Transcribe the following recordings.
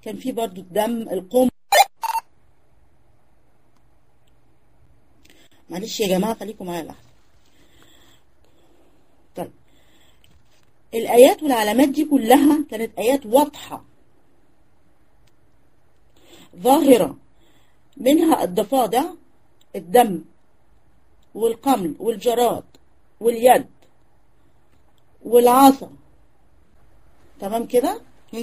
كان في برضو الدم القم معلش يا جماعة خليكم معايا لحظة طيب الآيات والعلامات دي كلها كانت آيات واضحة ظاهرة منها الضفادع الدم والقمل والجراد واليد والعصا تمام كده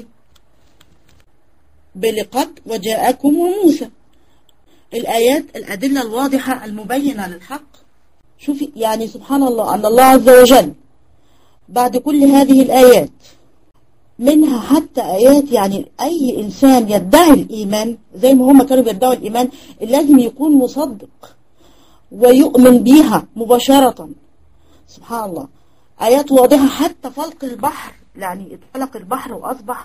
بلقد وجاءكم موسى الآيات الأدلة الواضحة المبينة للحق شوفي يعني سبحان الله أن الله عز وجل بعد كل هذه الآيات منها حتى آيات يعني أي إنسان يدعي الإيمان زي ما هم كانوا بيدعوا الإيمان لازم يكون مصدق ويؤمن بيها مباشرة سبحان الله آيات واضحة حتى فلق البحر يعني اتفلق البحر وأصبح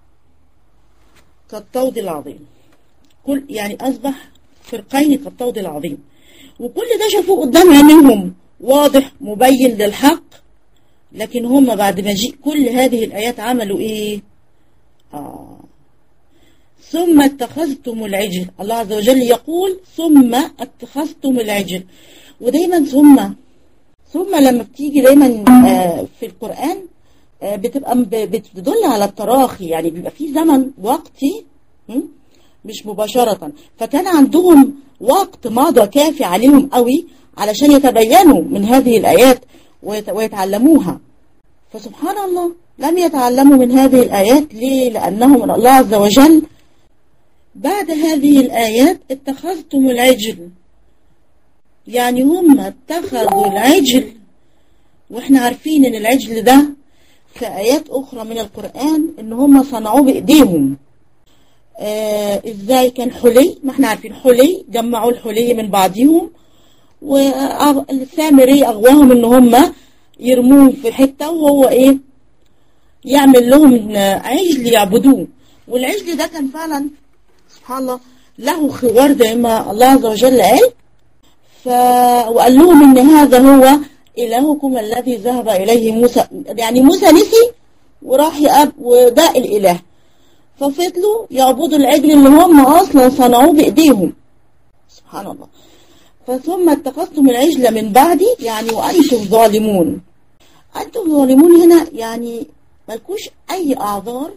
كالطود العظيم كل يعني أصبح فرقين كالطود العظيم وكل ده شافوه قدام عينيهم واضح مبين للحق لكن هم بعد ما جيء كل هذه الآيات عملوا إيه آه ثم اتخذتم العجل الله عز وجل يقول ثم اتخذتم العجل ودايما ثم ثم لما بتيجي دايما آه في القرآن آه بتبقى بتدل على التراخي يعني بيبقى في زمن وقتي مش مباشرة فكان عندهم وقت مضى كافي عليهم قوي علشان يتبينوا من هذه الآيات ويتعلموها فسبحان الله لم يتعلموا من هذه الآيات ليه؟ لأنهم من الله عز وجل بعد هذه الآيات اتخذتم العجل يعني هم اتخذوا العجل واحنا عارفين ان العجل ده في آيات أخرى من القرآن ان هم صنعوه بإيديهم آه ازاي كان حلي ما احنا عارفين حلي جمعوا الحلي من بعضهم والسامري أغواهم ان هم يرموه في حتة وهو ايه يعمل لهم عجل يعبدوه والعجل ده كان فعلا سبحان الله له خوار زي ما الله عز وجل قال ف... وقال لهم ان هذا هو الهكم الذي ذهب اليه موسى يعني موسى نسي وراح يقب وده الاله ففضلوا يعبدوا العجل اللي هم اصلا صنعوه بايديهم سبحان الله فثم اتخذتم العجل من بعدي يعني وانتم ظالمون انتم ظالمون هنا يعني مالكوش اي اعذار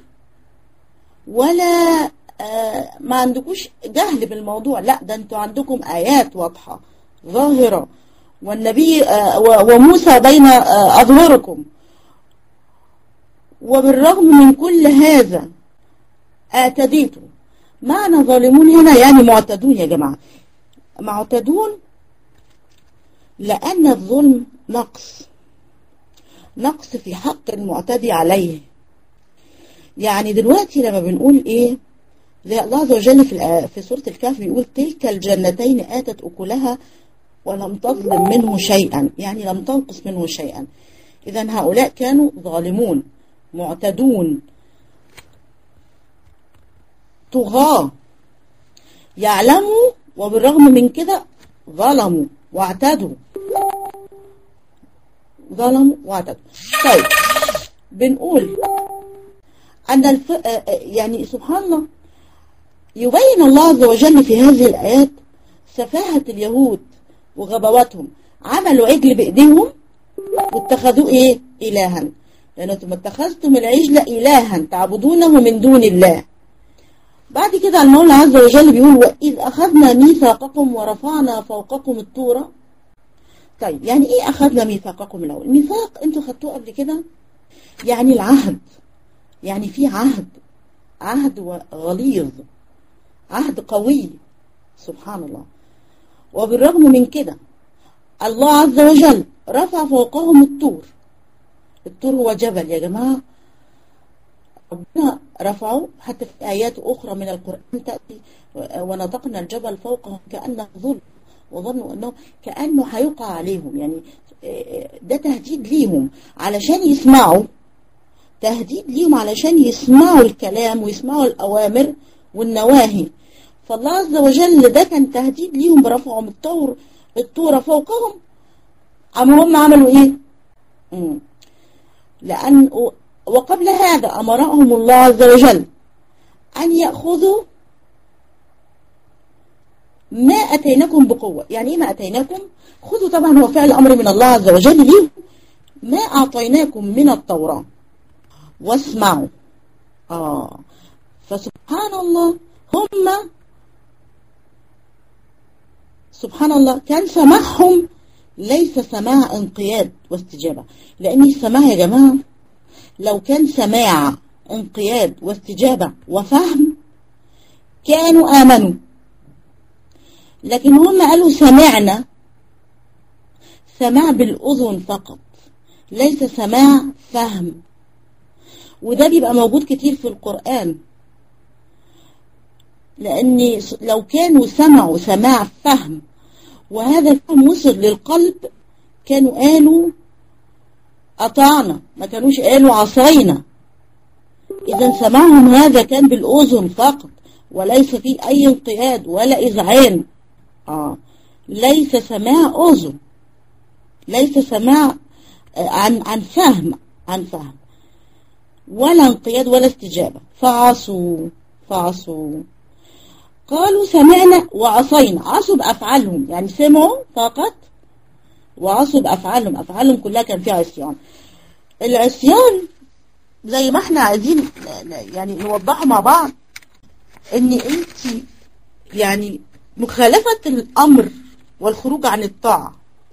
ولا آه ما عندكوش جهل بالموضوع لا ده انتوا عندكم آيات واضحة ظاهرة والنبي آه وموسى بين آه أظهركم وبالرغم من كل هذا اعتديتم معنى ظالمون هنا يعني معتدون يا جماعة معتدون لأن الظلم نقص نقص في حق المعتدي عليه يعني دلوقتي لما بنقول ايه زي الله عز وجل في في سورة الكهف بيقول تلك الجنتين آتت أكلها ولم تظلم منه شيئا يعني لم تنقص منه شيئا إذا هؤلاء كانوا ظالمون معتدون طغاة يعلموا وبالرغم من كده ظلموا واعتدوا ظلموا واعتدوا طيب بنقول أن الف... يعني سبحان الله يبين الله عز وجل في هذه الآيات سفاهة اليهود وغبواتهم عملوا عجل بإيديهم واتخذوه إيه إلها لأنكم اتخذتم العجل إلها تعبدونه من دون الله بعد كده المولى عز وجل بيقول وإذ أخذنا ميثاقكم ورفعنا فوقكم الطور طيب يعني إيه أخذنا ميثاقكم الأول الميثاق أنتوا خدتوه قبل كده يعني العهد يعني في عهد عهد غليظ عهد قوي سبحان الله وبالرغم من كده الله عز وجل رفع فوقهم الطور الطور هو جبل يا جماعة ربنا رفعه حتى في آيات أخرى من القرآن تأتي ونطقنا الجبل فوقهم كأنه ظل وظنوا أنه كأنه هيقع عليهم يعني ده تهديد ليهم علشان يسمعوا تهديد ليهم علشان يسمعوا الكلام ويسمعوا الأوامر والنواهي فالله عز وجل ده كان تهديد ليهم برفعهم الطور الطورة فوقهم أما هم عملوا إيه مم. لأن وقبل هذا أمرهم الله عز وجل أن يأخذوا ما أتيناكم بقوة يعني إيه ما أتيناكم خذوا طبعا هو فعل أمر من الله عز وجل ليه ما أعطيناكم من التوراة واسمعوا آه فسبحان الله هم سبحان الله كان سماعهم ليس سماع انقياد واستجابة لأن السماع يا جماعة لو كان سماع انقياد واستجابة وفهم كانوا آمنوا لكن هم قالوا سمعنا سماع بالأذن فقط ليس سماع فهم وده بيبقى موجود كتير في القرآن لأن لو كانوا سمعوا سماع فهم وهذا الفهم وصل للقلب كانوا قالوا أطعنا ما كانوش قالوا عصينا إذا سماعهم هذا كان بالأذن فقط وليس فيه أي انقياد ولا إذعان آه ليس سماع أذن ليس سماع عن عن فهم عن فهم ولا انقياد ولا استجابة فعصوا فعصوا قالوا سمعنا وعصينا عصوا بأفعالهم يعني سمعوا فقط وعصوا بأفعالهم أفعالهم كلها كان فيها عصيان العصيان زي ما احنا عايزين يعني نوضحه مع بعض ان انت يعني مخالفة الأمر والخروج عن الطاعة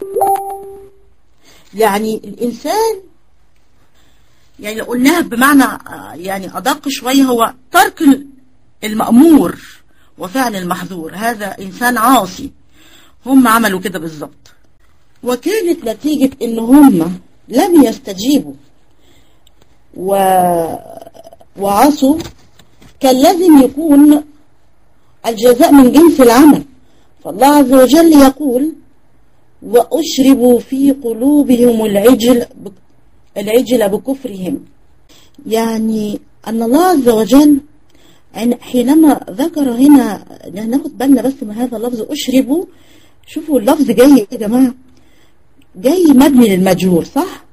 يعني الإنسان يعني لو قلناها بمعنى يعني أدق شوية هو ترك المأمور وفعل المحظور هذا إنسان عاصي هم عملوا كده بالظبط وكانت نتيجة إن هم لم يستجيبوا و... وعصوا كان لازم يكون الجزاء من جنس العمل فالله عز وجل يقول وأشربوا في قلوبهم العجل العجل بكفرهم يعني أن الله عز وجل حينما ذكر هنا ناخد بالنا بس من هذا اللفظ أشربوا شوفوا اللفظ جاي يا جماعة جاي مبني للمجهول صح؟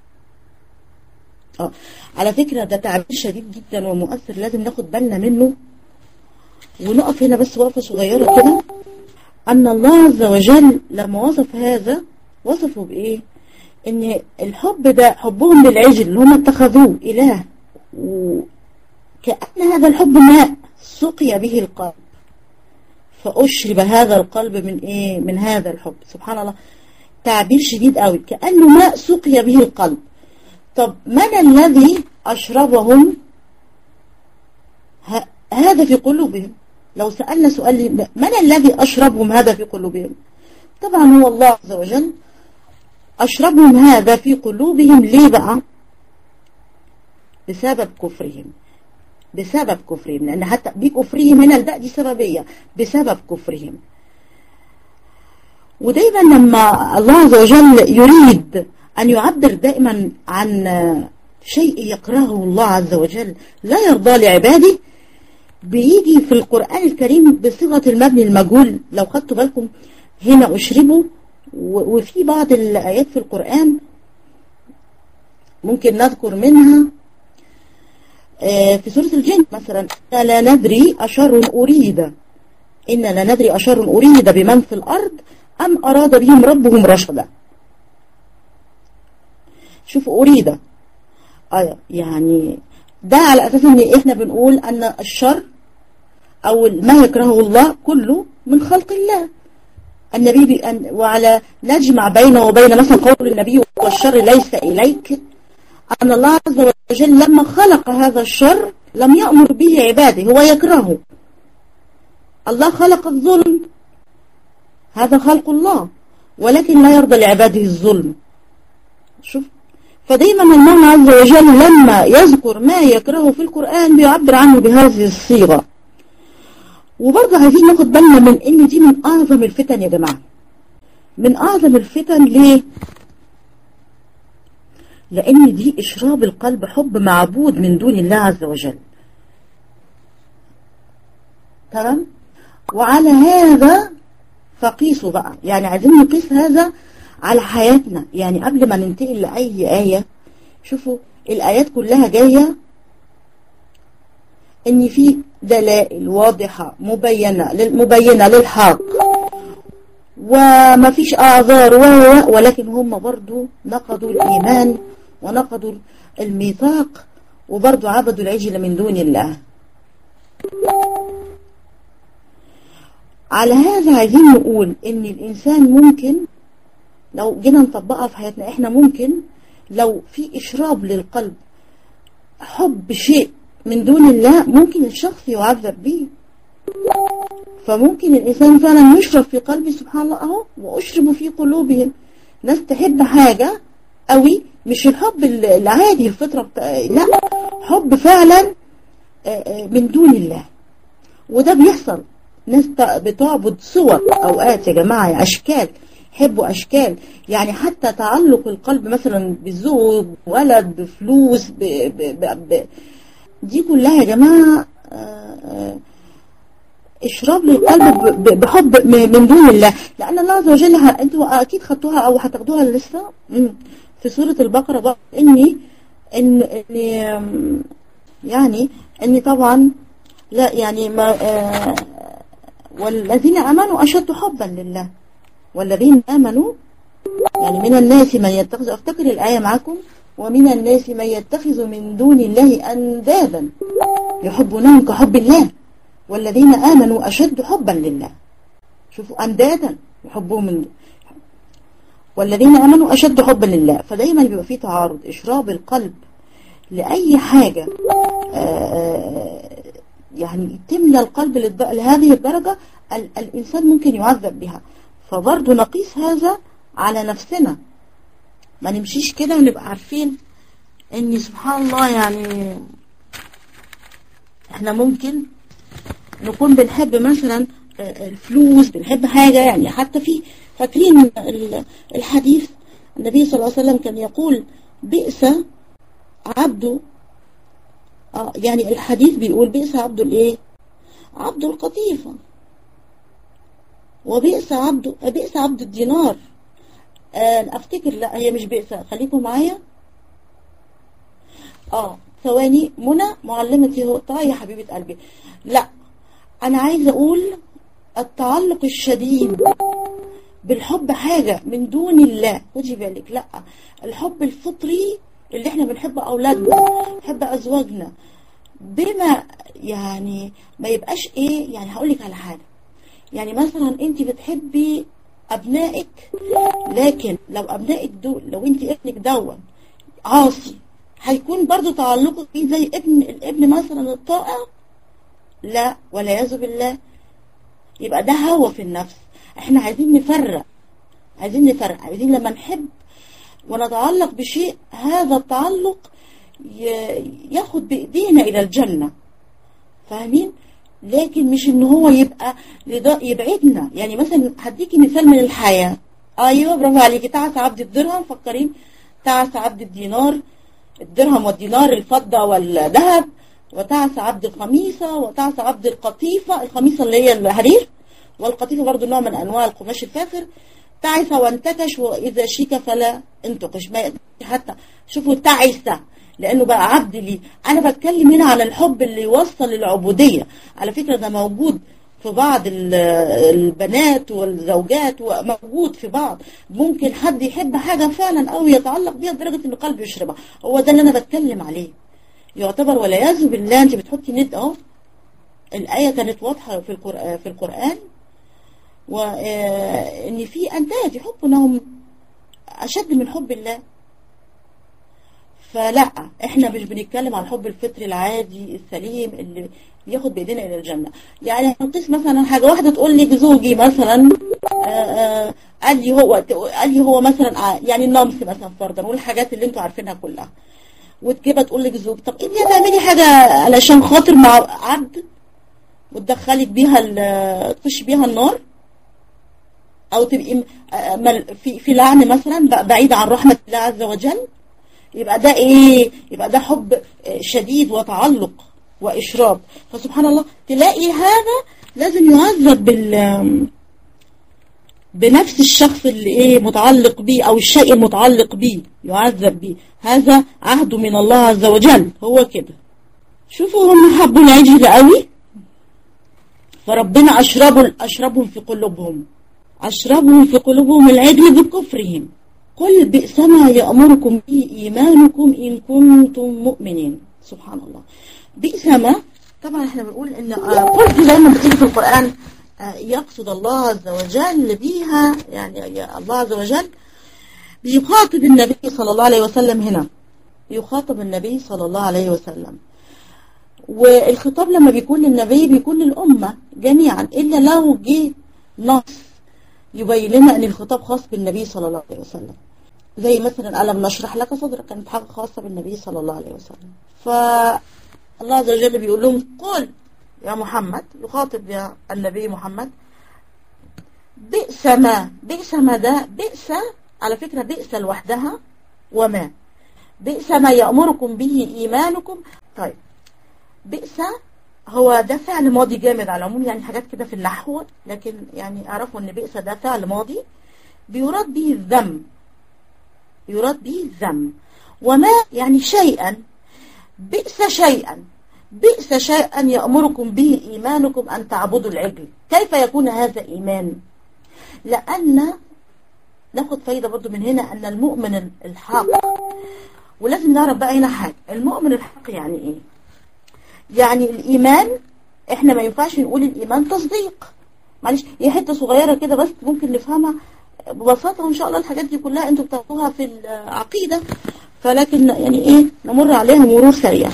اه على فكرة ده تعبير شديد جدا ومؤثر لازم ناخد بالنا منه ونقف هنا بس وقفة صغيرة كده أن الله عز وجل لما وصف هذا وصفه بإيه إن الحب ده حبهم للعجل اللي هم اتخذوه إله وكأن هذا الحب ماء سقي به القلب فأشرب هذا القلب من إيه من هذا الحب سبحان الله تعبير شديد قوي كأنه ماء سقي به القلب طب من الذي أشربهم هذا في قلوبهم لو سألنا سؤال من الذي أشربهم هذا في قلوبهم طبعا هو الله عز وجل أشربهم هذا في قلوبهم ليه بقى بسبب كفرهم بسبب كفرهم لأن حتى بكفرهم هنا الباء دي سببية بسبب كفرهم ودايما لما الله عز وجل يريد أن يعبر دائما عن شيء يكرهه الله عز وجل لا يرضى لعباده بيجي في القرآن الكريم بصيغة المبني المجهول لو خدتوا بالكم هنا أشربوا وفي بعض الآيات في القرآن ممكن نذكر منها في سورة الجن مثلا لا ندري أشر أريد إن لا ندري أشر أريد بمن في الأرض أم أراد بهم ربهم رشدا شوف أريد آه يعني ده على أساس أن إحنا بنقول أن الشر أو ما يكرهه الله كله من خلق الله النبي بأن وعلى نجمع بينه وبين مثلا قول النبي والشر ليس إليك أن الله عز وجل لما خلق هذا الشر لم يأمر به عباده هو يكرهه الله خلق الظلم هذا خلق الله ولكن لا يرضى لعباده الظلم شوف فدايما الله عز وجل لما يذكر ما يكرهه في القرآن بيعبر عنه بهذه الصيغة وبرضه عايزين ناخد بالنا من ان دي من اعظم الفتن يا جماعة من اعظم الفتن ليه لان دي اشراب القلب حب معبود من دون الله عز وجل تمام وعلى هذا فقيسوا بقى يعني عايزين نقيس هذا على حياتنا يعني قبل ما ننتقل لأي آية شوفوا الآيات كلها جاية ان في دلائل واضحة مبينة مبينة للحق وما فيش اعذار ولكن هم برضو نقضوا الايمان ونقضوا الميثاق وبرضو عبدوا العجل من دون الله على هذا عايزين نقول ان الانسان ممكن لو جينا نطبقها في حياتنا احنا ممكن لو في اشراب للقلب حب شيء من دون الله ممكن الشخص يعذب به فممكن الإنسان فعلا يشرب في قلبه سبحان الله أهو وأشرب في قلوبهم ناس تحب حاجة قوي مش الحب العادي الفطرة بتا... لا حب فعلا من دون الله وده بيحصل ناس بتعبد صور أوقات يا جماعة أشكال يحبوا أشكال يعني حتى تعلق القلب مثلا بزوج ولد بفلوس ب... ب... ب... ب... دي كلها يا جماعة اشراب للقلب بحب من دون الله لأن الله عز وجل انتوا أكيد خدتوها أو هتاخدوها لسه في سورة البقرة بقى إني إن إن يعني إني طبعا لا يعني ما آه والذين آمنوا أشد حبا لله والذين آمنوا يعني من الناس من يتخذ أفتكر الآية معكم ومن الناس من يتخذ من دون الله أندادا يحبونهم كحب الله والذين آمنوا أشد حبا لله شوفوا أندادا يحبون من والذين آمنوا أشد حبا لله فدايما بيبقى فيه تعارض إشراب القلب لأي حاجة يعني تملى القلب لهذه الدرجة الإنسان ممكن يعذب بها فبرضه نقيس هذا على نفسنا ما نمشيش كده ونبقى عارفين ان سبحان الله يعني احنا ممكن نكون بنحب مثلا الفلوس بنحب حاجة يعني حتى في فاكرين الحديث النبي صلى الله عليه وسلم كان يقول بئس عبده آه يعني الحديث بيقول بئس عبد الايه عبد القطيفة وبئس عبد بئس عبد الدينار آه افتكر لا هي مش بئس خليكم معايا اه ثواني منى معلمتي هو طيب يا حبيبة قلبي لا انا عايزه اقول التعلق الشديد بالحب حاجة من دون الله خدي بالك لا الحب الفطري اللي احنا بنحب اولادنا بنحب ازواجنا بما يعني ما يبقاش ايه يعني هقول لك على حاجه يعني مثلا انت بتحبي ابنائك لكن لو ابنائك دول لو انت ابنك دون عاصي هيكون برضو تعلقك بيه زي ابن الابن مثلا الطائع لا والعياذ بالله يبقى ده هوى في النفس احنا عايزين نفرق عايزين نفرق عايزين لما نحب ونتعلق بشيء هذا التعلق ياخد بإيدينا إلى الجنة فاهمين لكن مش ان هو يبقى يبعدنا يعني مثلا هديكي مثال من الحياة ايوه برافو عليكي تعس عبد الدرهم فكرين تعس عبد الدينار الدرهم والدينار الفضة والذهب وتعس عبد الخميسة وتعس عبد القطيفة الخميسة اللي هي الحرير والقطيفة برضو نوع من أنواع القماش الفاخر تعس وانتكش وإذا شيك فلا انتقش ما حتى شوفوا تعس لأنه بقى عبد لي أنا بتكلم هنا على الحب اللي يوصل للعبودية على فكرة ده موجود في بعض البنات والزوجات وموجود في بعض ممكن حد يحب حاجة فعلا أو يتعلق بيها لدرجة إن قلبه يشربها هو ده اللي أنا بتكلم عليه يعتبر والعياذ بالله أنت بتحطي ند أهو الآية كانت واضحة في القرآن في القرآن وإن في أنداد يحبونهم أشد من حب الله فلا احنا مش بنتكلم عن الحب الفطري العادي السليم اللي بياخد بايدينا الى الجنه يعني هنقيس مثلا حاجه واحده تقول لك زوجي مثلا آآ آآ قال لي هو قال لي هو مثلا يعني النمس مثلا فرضا والحاجات اللي انتوا عارفينها كلها وتجيبها تقول لك زوج طب انت هتعملي حاجه علشان خاطر مع عبد وتدخلك بيها تخش بيها النار او تبقي في في لعن مثلا بعيد عن رحمه الله عز وجل يبقى ده ايه يبقى ده حب شديد وتعلق واشراب فسبحان الله تلاقي هذا لازم يعذب بال بنفس الشخص اللي ايه متعلق بيه او الشيء المتعلق بيه يعذب بيه هذا عهد من الله عز وجل هو كده شوفوا هم حبوا العجل قوي فربنا أشربوا أشربهم في قلوبهم أشربهم في قلوبهم العجل بكفرهم قل بئس ما يأمركم به إيمانكم إن كنتم مؤمنين سبحان الله بئس ما طبعا احنا بنقول ان قل زي ما بتيجي في القرآن يقصد الله عز وجل بيها يعني الله عز وجل بيخاطب النبي صلى الله عليه وسلم هنا يخاطب النبي صلى الله عليه وسلم والخطاب لما بيكون للنبي بيكون للأمة جميعا إلا لو جه نص يبين لنا أن الخطاب خاص بالنبي صلى الله عليه وسلم زي مثلا ألم نشرح لك صدرك كانت حاجة خاصة بالنبي صلى الله عليه وسلم فالله عز وجل بيقول لهم قل يا محمد يخاطب يا النبي محمد بئس ما بئس ما ده بئس على فكرة بئس لوحدها وما بئس ما يأمركم به إيمانكم طيب بئس هو ده فعل ماضي جامد على العموم يعني حاجات كده في النحو لكن يعني اعرفوا ان بئس ده فعل ماضي بيراد به الذم يراد به الذم وما يعني شيئا بئس شيئا بئس شيئا يأمركم به إيمانكم أن تعبدوا العجل كيف يكون هذا إيمان لأن ناخد فايدة برضو من هنا أن المؤمن الحق ولازم نعرف بقى هنا حاجة المؤمن الحق يعني إيه يعني الإيمان إحنا ما ينفعش نقول الإيمان تصديق معلش هي حتة صغيرة كده بس ممكن نفهمها ببساطة وإن شاء الله الحاجات دي كلها أنتوا بتاخدوها في العقيدة فلكن يعني إيه نمر عليها مرور سريع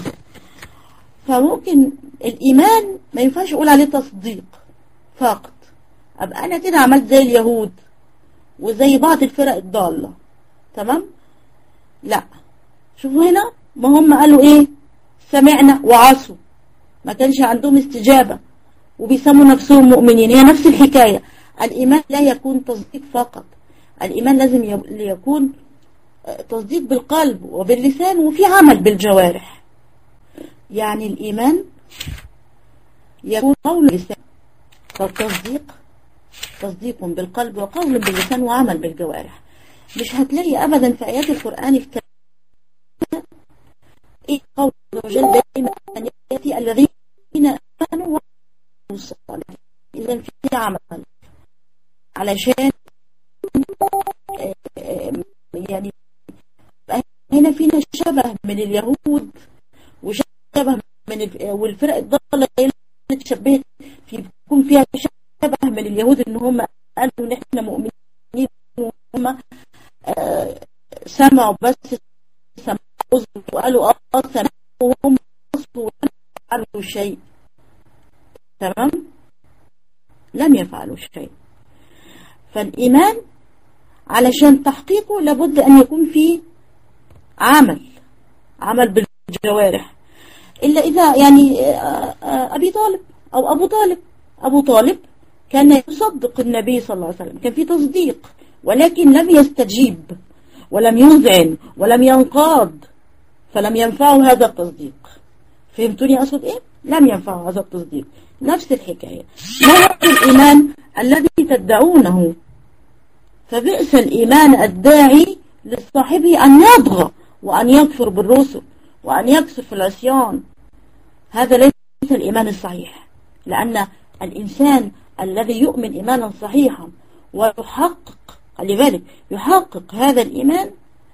فممكن الإيمان ما ينفعش أقول عليه تصديق فقط أبقى أنا كده عملت زي اليهود وزي بعض الفرق الضالة تمام لا شوفوا هنا ما هم قالوا إيه سمعنا وعصوا ما كانش عندهم استجابة وبيسموا نفسهم مؤمنين هي نفس الحكاية الإيمان لا يكون تصديق فقط الإيمان لازم يكون تصديق بالقلب وباللسان وفي عمل بالجوارح يعني الإيمان يكون قول باللسان فالتصديق تصديق بالقلب وقول باللسان وعمل بالجوارح مش هتلاقي أبدا في آيات القرآن الكريم إيه قول وجل دائما أن يأتي الذين آمنوا وعملوا الصالحات إذا في عمل علشان يعني هنا فينا شبه من اليهود وشبه من والفرق الضالة اللي تشبهت في يكون فيها شبه من اليهود ان هم قالوا ان احنا مؤمنين وهم آه سمعوا بس سمعوا وقالوا اه سمعوا وهم ولا يفعلوا شيء تمام لم يفعلوا شيء فالإيمان علشان تحقيقه لابد أن يكون فيه عمل عمل بالجوارح إلا إذا يعني أبي طالب أو أبو طالب أبو طالب كان يصدق النبي صلى الله عليه وسلم كان في تصديق ولكن لم يستجيب ولم يذعن ولم ينقاد فلم ينفعه هذا التصديق فهمتوني أقصد إيه؟ لم ينفعه هذا التصديق نفس الحكاية ما هو الإيمان الذي تدعونه فبئس الإيمان الداعي لصاحبه أن يطغى وأن يكفر بالرسل وأن يكسر في العصيان هذا ليس الإيمان الصحيح لأن الإنسان الذي يؤمن إيمانا صحيحا ويحقق خلي بالك يحقق هذا الإيمان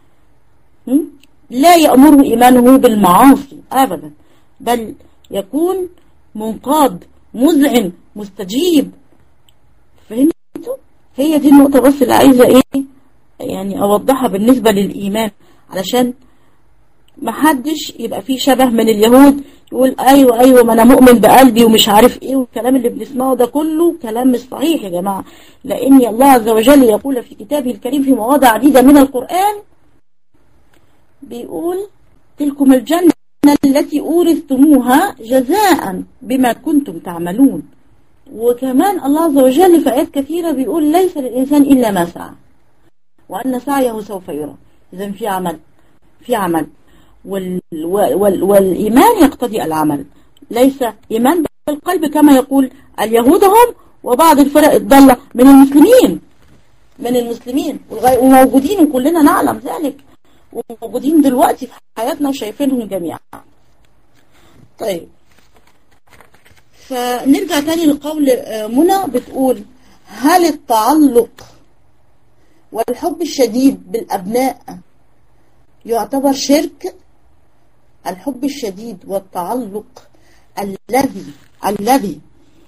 لا يأمره إيمانه بالمعاصي أبدا بل يكون منقاد مذعن مستجيب فهمتوا هي دي النقطة بس اللي عايزة ايه يعني اوضحها بالنسبة للإيمان علشان ما حدش يبقى فيه شبه من اليهود يقول ايوه ايوه ما انا مؤمن بقلبي ومش عارف ايه والكلام اللي بنسمعه ده كله كلام مش صحيح يا جماعة لان الله عز وجل يقول في كتابه الكريم في مواضع عديدة من القرآن بيقول تلكم الجنة التي أورثتموها جزاء بما كنتم تعملون وكمان الله عز وجل في آيات كثيرة بيقول ليس للإنسان إلا ما سعى وأن سعيه سوف يرى إذا في عمل في عمل وال وال والإيمان يقتضي العمل ليس إيمان بالقلب كما يقول اليهود هم وبعض الفرق الضالة من المسلمين من المسلمين وموجودين وكلنا نعلم ذلك وموجودين دلوقتي في حياتنا وشايفينهم جميعا طيب فنرجع تاني لقول آه، منى بتقول هل التعلق والحب الشديد بالأبناء يعتبر شرك الحب الشديد والتعلق الذي الذي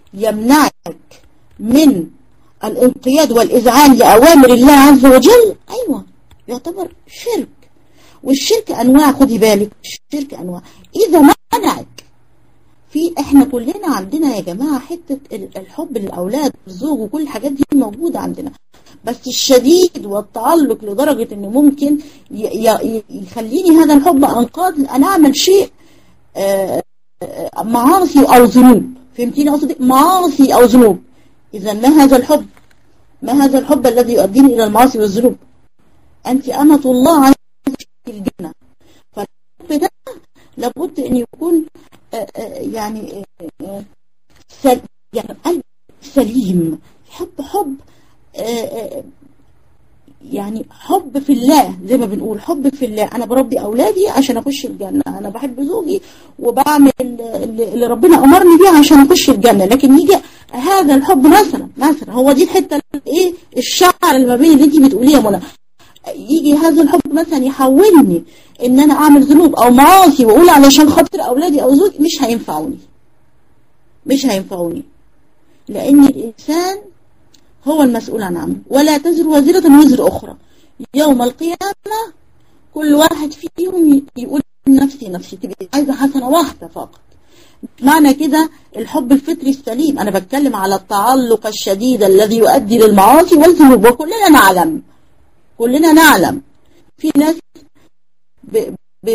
يمنعك من الانقياد والإذعان لأوامر الله عز وجل أيوة يعتبر شرك والشرك أنواع خدي بالك الشرك أنواع إذا منعك في احنا كلنا عندنا يا جماعة حتة ال- الحب للأولاد والزوج وكل الحاجات دي موجودة عندنا بس الشديد والتعلق لدرجة انه ممكن ي- ي- يخليني هذا الحب انقاذ ان اعمل شيء آه، آه، معاصي او ذنوب فهمتيني قصدي معاصي او ذنوب اذا ما هذا الحب ما هذا الحب الذي يؤديني الى المعاصي والذنوب انت امة الله عز في الجنة فالحب ده لابد ان يكون آه، آه، يعني آه، آه، سل يعني قلب سليم حب حب آه، آه، يعني حب في الله زي ما بنقول حب في الله انا بربي اولادي عشان اخش الجنه انا بحب زوجي وبعمل اللي اللي ربنا امرني بيه عشان اخش الجنه لكن يجي هذا الحب مثلا مثلا هو دي الحته ايه الشعر اللي ما بين اللي انت بتقوليه يا منى يجي هذا الحب مثلا يحولني ان انا اعمل ذنوب او معاصي واقول علشان خاطر اولادي او زوجي مش هينفعوني مش هينفعوني لان الانسان هو المسؤول عن عمله ولا تزر وزرة وزر أخرى يوم القيامة كل واحد فيهم يقول نفسي نفسي تبقى عايزة حسنة واحدة فقط معنى كده الحب الفطري السليم أنا بتكلم على التعلق الشديد الذي يؤدي للمعاصي والذنوب وكلنا نعلم كلنا نعلم في ناس ب... ب...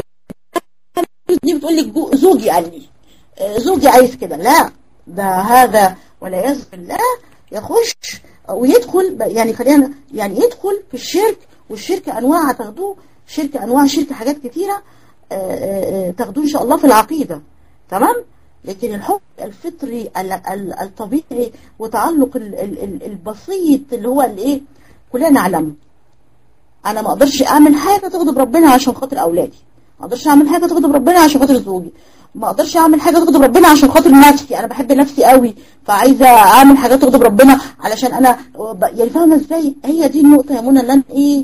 دي بتقول لك جو- زوجي قال لي آه، زوجي عايز كده لا ده هذا والعياذ بالله يخش ويدخل يعني خلينا يعني يدخل في الشرك والشرك انواع تاخدوه شرك انواع شرك حاجات كتيره آه، آه، آه، تاخدوه ان شاء الله في العقيده تمام لكن الحب الفطري ال- ال- الطبيعي وتعلق ال- ال- ال- البسيط اللي هو الايه كلنا نعلمه انا ما اقدرش اعمل حاجه تغضب ربنا عشان خاطر اولادي ما اقدرش اعمل حاجه تغضب ربنا عشان خاطر زوجي ما اقدرش اعمل حاجه تغضب ربنا عشان خاطر نفسي انا بحب نفسي قوي فعايزه اعمل حاجات تغضب ربنا علشان انا ب- يعني فاهمه ازاي هي دي النقطه يا منى اللي انا ايه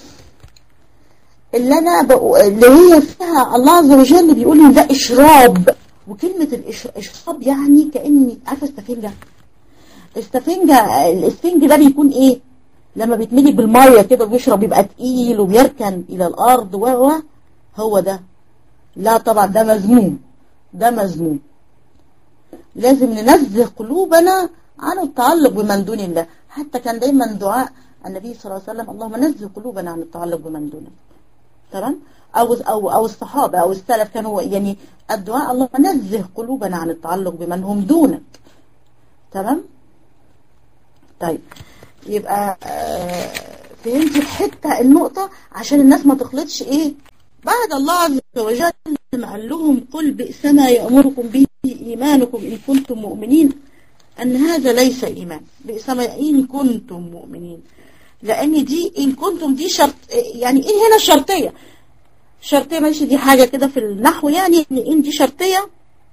اللي انا بقو... اللي هي فيها الله عز وجل بيقول لي ده اشراب وكلمه الاشراب يعني كاني عارفه السفنجه السفنجه الاسفنج ده بيكون ايه لما بيتملي بالميه كده ويشرب يبقى تقيل وبيركن الى الارض و و هو ده لا طبعا ده مذموم ده مذموم لازم ننزه قلوبنا عن التعلق بمن دون الله حتى كان دايما دعاء النبي صلى الله عليه وسلم اللهم نزه قلوبنا عن التعلق بمن دونك تمام او او او الصحابه او السلف كانوا يعني الدعاء اللهم نزه قلوبنا عن التعلق بمن هم دونك تمام طيب يبقى آه، فهمت الحته النقطه عشان الناس ما تخلطش ايه بعد الله عز وجل ما قال لهم قل بئس ما يأمركم به إيمانكم إن كنتم مؤمنين أن هذا ليس إيمان بئس ما إن كنتم مؤمنين لأن دي إن كنتم دي شرط يعني إيه هنا شرطية شرطية ماشي دي حاجة كده في النحو يعني إن إن دي شرطية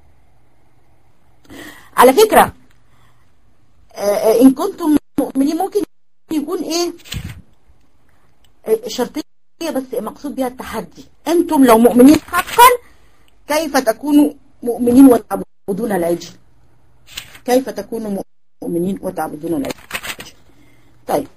على فكرة آه، آه، إن كنتم مؤمنين ممكن يكون إيه آه، شرطية بس مقصود بها التحدي أنتم لو مؤمنين حقا كيف تكونوا مؤمنين وتعبدون العجل كيف تكونوا مؤمنين وتعبدون العجل طيب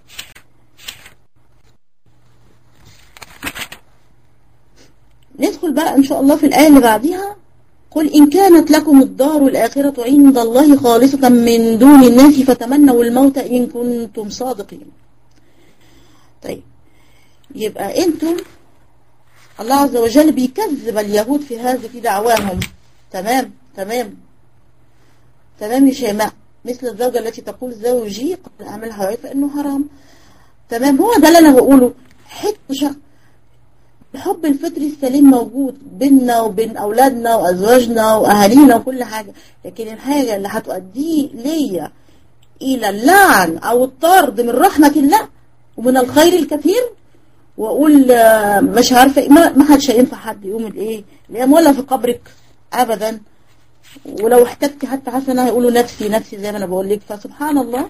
ندخل بقى إن شاء الله في الآية اللي بعديها قل إن كانت لكم الدار الآخرة عند الله خالصة من دون الناس فتمنوا الموت إن كنتم صادقين طيب يبقى أنتم الله عز وجل بيكذب اليهود في هذه في دعواهم تمام تمام تمام يا شيماء مثل الزوجة التي تقول زوجي قبل أعمل هواي فإنه حرام تمام هو ده اللي أنا بقوله حتة الحب الفطري السليم موجود بيننا وبين أولادنا وأزواجنا وأهالينا وكل حاجة لكن الحاجة اللي هتؤديه ليا إلى اللعن أو الطرد من رحمة الله ومن الخير الكثير واقول آه، مش عارفه إيه، ما ما حدش هينفع حد يقوم الايه اللي هي مولع في قبرك ابدا ولو احتجت حتى حسنة هيقولوا نفسي نفسي زي ما انا بقول لك فسبحان الله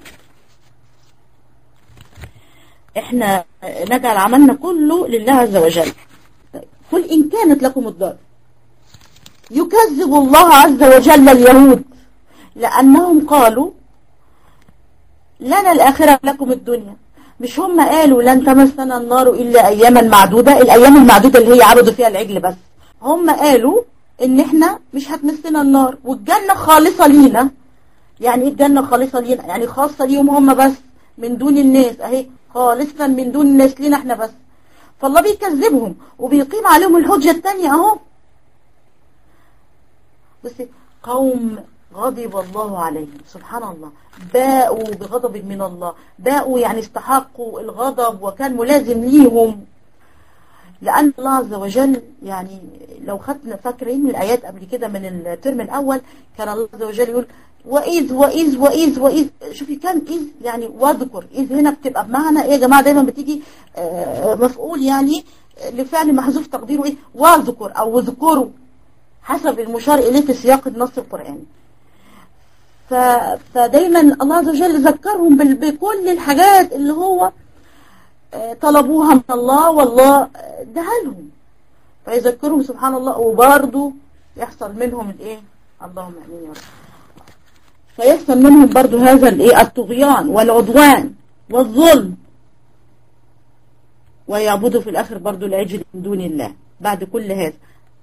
احنا نجعل عملنا كله لله عز وجل قل إن كانت لكم الدار يكذب الله عز وجل اليهود لأنهم قالوا لنا الآخرة لكم الدنيا مش هم قالوا لن تمسنا النار إلا أياما معدودة الأيام المعدودة اللي هي عبدوا فيها العجل بس هم قالوا إن إحنا مش هتمسنا النار والجنة خالصة لينا يعني إيه الجنة خالصة لينا يعني خاصة ليهم هم بس من دون الناس أهي خالصا من دون الناس لينا إحنا بس فالله بيكذبهم وبيقيم عليهم الحجة الثانية أهو بس قوم غضب الله عليهم سبحان الله باءوا بغضب من الله باءوا يعني استحقوا الغضب وكان ملازم ليهم لأن الله عز وجل يعني لو خدنا فاكرين الآيات قبل كده من الترم الأول كان الله عز وجل يقول وإذ وإذ وإذ وإذ شوفي كان إذ يعني واذكر إذ هنا بتبقى بمعنى إيه يا جماعة دايما بتيجي مفعول يعني لفعل محذوف تقديره إيه واذكر أو اذكروا حسب المشار إليه في سياق النص القرآني ف... فدايما الله عز وجل ذكرهم بال... بكل الحاجات اللي هو طلبوها من الله والله اداها لهم فيذكرهم سبحان الله وبرضه يحصل منهم الايه اللهم امين يا رب فيحصل منهم برضه هذا الايه الطغيان والعدوان والظلم ويعبدوا في الاخر برضه العجل من دون الله بعد كل هذا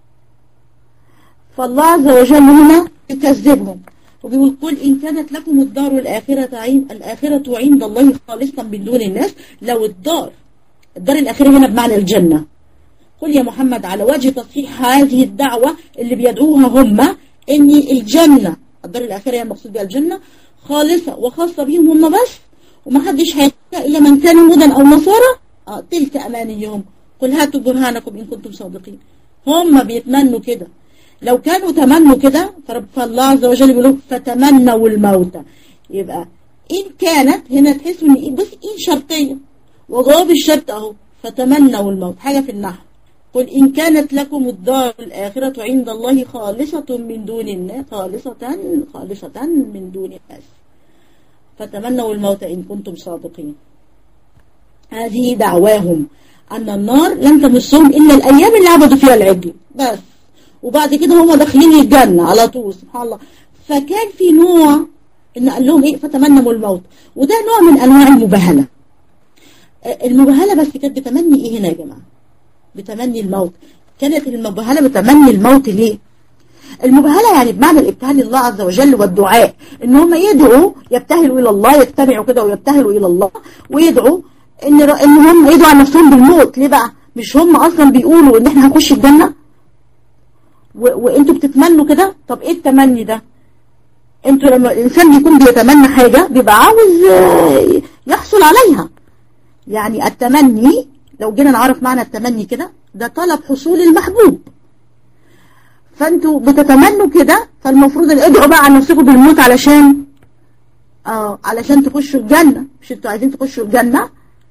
فالله عز وجل هنا يكذبهم وبيقول قل إن كانت لكم الدار الآخرة عين الآخرة عند الله خالصا من دون الناس لو الدار الدار الآخرة هنا بمعنى الجنة قل يا محمد على وجه تصحيح هذه الدعوة اللي بيدعوها هم إن الجنة الدار الآخرة هي المقصود بها الجنة خالصة وخاصة بهم هم بس ومحدش هيتقى إلا من كان هودا أو نصارى آه تلك أمانيهم قل هاتوا برهانكم إن كنتم صادقين هم بيتمنوا كده لو كانوا تمنوا كده فالله عز وجل بيقول فتمنوا الموت يبقى إن كانت هنا تحسوا إن بس إن شرطية وجواب الشرط أهو فتمنوا الموت حاجة في النحو قل إن كانت لكم الدار الآخرة عند الله خالصة من دون الناس خالصة خالصة من دون الناس فتمنوا الموت إن كنتم صادقين هذه دعواهم أن النار لن تمسهم إلا الأيام اللي عبدوا فيها العجل بس وبعد كده هم داخلين الجنة على طول سبحان الله فكان في نوع ان قال لهم ايه فتمنوا الموت وده نوع من انواع المباهله المباهله بس كانت بتمني ايه هنا يا جماعه بتمني الموت كانت المباهله بتمني الموت ليه المباهله يعني بمعنى الابتهال لله عز وجل والدعاء ان هم يدعوا يبتهلوا الى الله يجتمعوا كده ويبتهلوا الى الله ويدعوا ان ان هم يدعوا على نفسهم بالموت ليه بقى مش هم اصلا بيقولوا ان احنا هنخش الجنه وانتوا بتتمنوا كده طب ايه التمني ده انتوا لما الانسان بيكون بيتمنى حاجة بيبقى عاوز يحصل عليها يعني التمني لو جينا نعرف معنى التمني كده ده طلب حصول المحبوب فانتوا بتتمنوا كده فالمفروض ان ادعوا بقى على نفسكم بالموت علشان اه علشان تخشوا الجنة مش انتوا عايزين تخشوا الجنة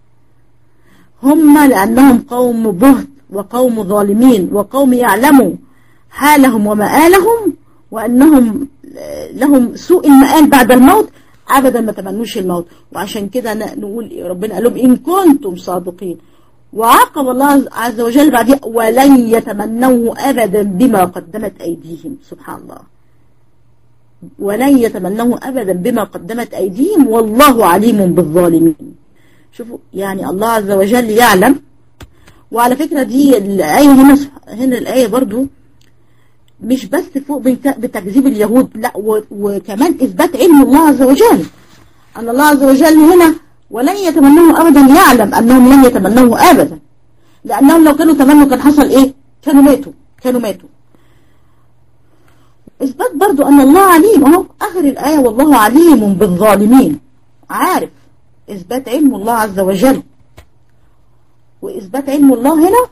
هم لانهم قوم بهت وقوم ظالمين وقوم يعلموا حالهم ومآلهم وأنهم لهم سوء المآل بعد الموت أبدا ما تمنوش الموت وعشان كده نقول ربنا قال لهم إن كنتم صادقين وعاقب الله عز وجل بعدها ولن يتمنوه أبدا بما قدمت أيديهم سبحان الله ولن يتمنوه أبدا بما قدمت أيديهم والله عليم بالظالمين شوفوا يعني الله عز وجل يعلم وعلى فكرة دي الآية هنا هنا الآية برضو مش بس فوق بتكذيب اليهود لا وكمان إثبات علم الله عز وجل أن الله عز وجل هنا ولن يتمنوه أبدا يعلم أنهم لن يتمنوه أبدا لأنهم لو كانوا تمنوا كان حصل إيه كانوا ماتوا كانوا ماتوا إثبات برضو أن الله عليم أهو آخر الآية والله عليم بالظالمين عارف إثبات علم الله عز وجل وإثبات علم الله هنا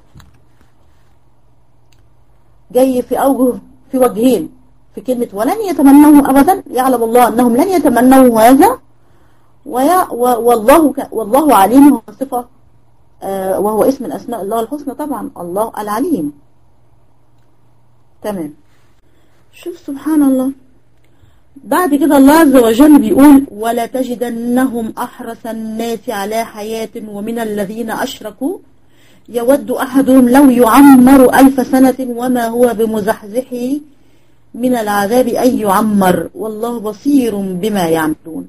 جاي في أوجه في وجهين في كلمة ولن يتمنوه أبدا يعلم الله أنهم لن يتمنوه هذا ويا والله ك والله عليم هو صفة آه وهو اسم من أسماء الله الحسنى طبعا الله العليم تمام شوف سبحان الله بعد كده الله عز وجل بيقول ولا تجدنهم أحرص الناس على حياة ومن الذين أشركوا يود أحدهم لو يعمر ألف سنة وما هو بمزحزحه من العذاب أن يعمر والله بصير بما يعملون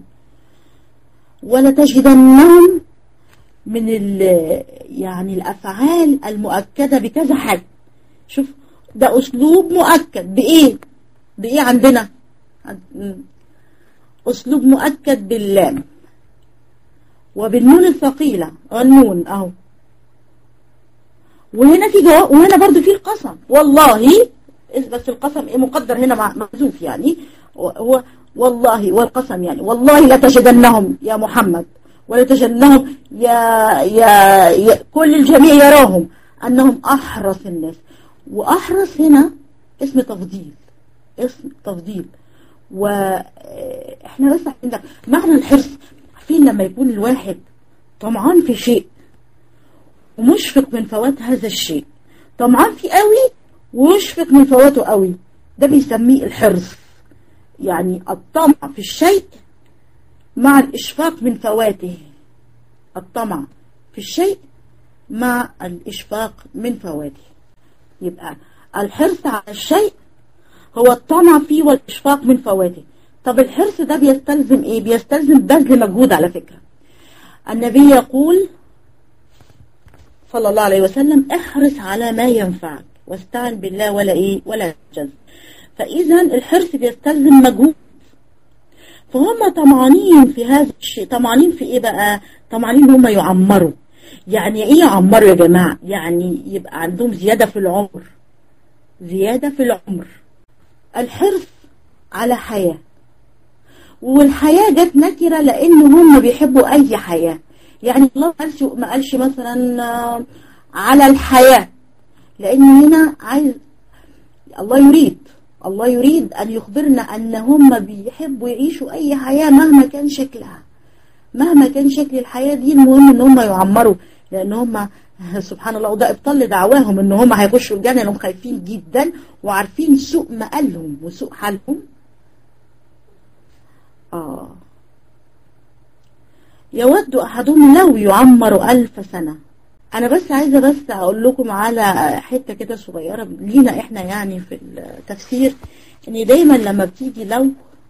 ولتجدنهم من يعني الأفعال المؤكدة بكذا حاجة شوف ده أسلوب مؤكد بإيه بإيه عندنا أسلوب مؤكد باللام وبالنون الثقيلة النون أهو وهنا في جواب وهنا برضو في القسم والله بس القسم إيه مقدر هنا محذوف يعني هو والله والقسم يعني والله لتجدنهم يا محمد ولتجدنهم يا, يا, يا كل الجميع يراهم أنهم أحرص الناس وأحرص هنا اسم تفضيل اسم تفضيل واحنا بس عندنا معنى الحرص عارفين لما يكون الواحد طمعان في شيء ومشفق من فوات هذا الشيء طمعان فيه قوي ومشفق من فواته قوي ده بيسميه الحرص يعني الطمع في الشيء مع الإشفاق من فواته الطمع في الشيء مع الإشفاق من فواته يبقى الحرص على الشيء هو الطمع فيه والإشفاق من فواته طب الحرص ده بيستلزم إيه؟ بيستلزم بذل مجهود على فكرة النبي يقول صلى الله عليه وسلم احرص على ما ينفعك واستعن بالله ولا إيه ولا تجز فإذا الحرص بيستلزم مجهود فهم طمعانين في هذا الشيء طمعانين في إيه بقى طمعانين هم يعمروا يعني إيه يعمروا يا جماعة يعني يبقى عندهم زيادة في العمر زيادة في العمر الحرص على حياة والحياة جت نكرة لأن هم بيحبوا أي حياة يعني الله قالش ما قالش مثلا على الحياة لأن هنا عايز الله يريد الله يريد أن يخبرنا أن هم بيحبوا يعيشوا أي حياة مهما كان شكلها مهما كان شكل الحياة دي المهم أن هم يعمروا لأن هم سبحان الله وده ابطال لدعواهم ان هم هيخشوا الجنة لهم خايفين جدا وعارفين سوء مقالهم وسوء حالهم آه يود أحدهم لو يعمر ألف سنة أنا بس عايزة بس أقول لكم على حتة كده صغيرة لينا إحنا يعني في التفسير إن دايما لما بتيجي لو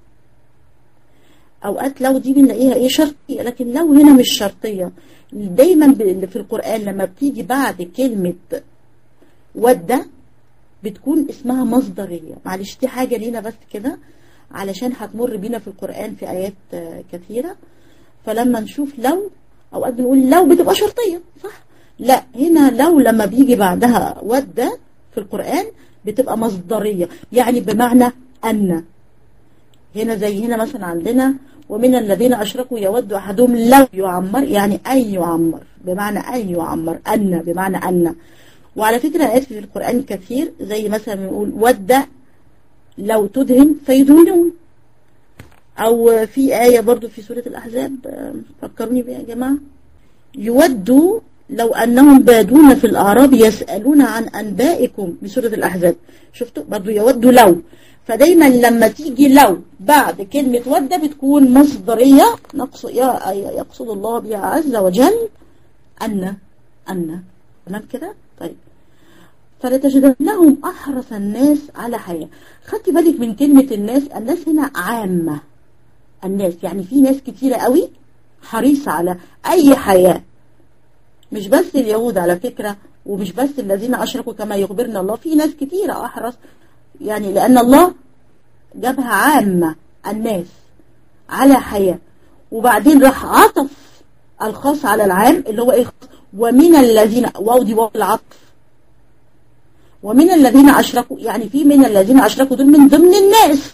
أوقات لو دي بنلاقيها إيه شرطية لكن لو هنا مش شرطية دايما في القرآن لما بتيجي بعد كلمة ودة بتكون اسمها مصدرية معلش دي حاجة لينا بس كده علشان هتمر بينا في القرآن في آيات كثيرة فلما نشوف لو أوقات بنقول لو بتبقى شرطية صح لا هنا لو لما بيجي بعدها ودة في القرآن بتبقى مصدرية يعني بمعنى أن هنا زي هنا مثلا عندنا ومن الذين أشركوا يود أحدهم لو يعمر يعني أن يعمر بمعنى أن يعمر أن بمعنى أن وعلى فكرة آيات في القرآن كثير زي مثلا بنقول ود لو تدهن فيدهنون أو في آية برضو في سورة الأحزاب فكروني بها يا جماعة يودوا لو أنهم بادون في الأعراب يسألون عن أنبائكم من سورة الأحزاب شفتوا برضو يودوا لو فدايما لما تيجي لو بعد كلمة ودة بتكون مصدرية يقصد الله بها عز وجل أن أن تمام كده طيب فلتجدنهم أحرص الناس على حياة خدت بالك من كلمة الناس الناس هنا عامة الناس يعني في ناس كتيرة قوي حريصة على أي حياة مش بس اليهود على فكرة ومش بس الذين أشركوا كما يخبرنا الله في ناس كتيرة أحرص يعني لأن الله جابها عامة الناس على حياة وبعدين راح عطف الخاص على العام اللي هو ايه ومن الذين واو دي واو العطف ومن الذين أشركوا يعني في من الذين أشركوا دول من ضمن الناس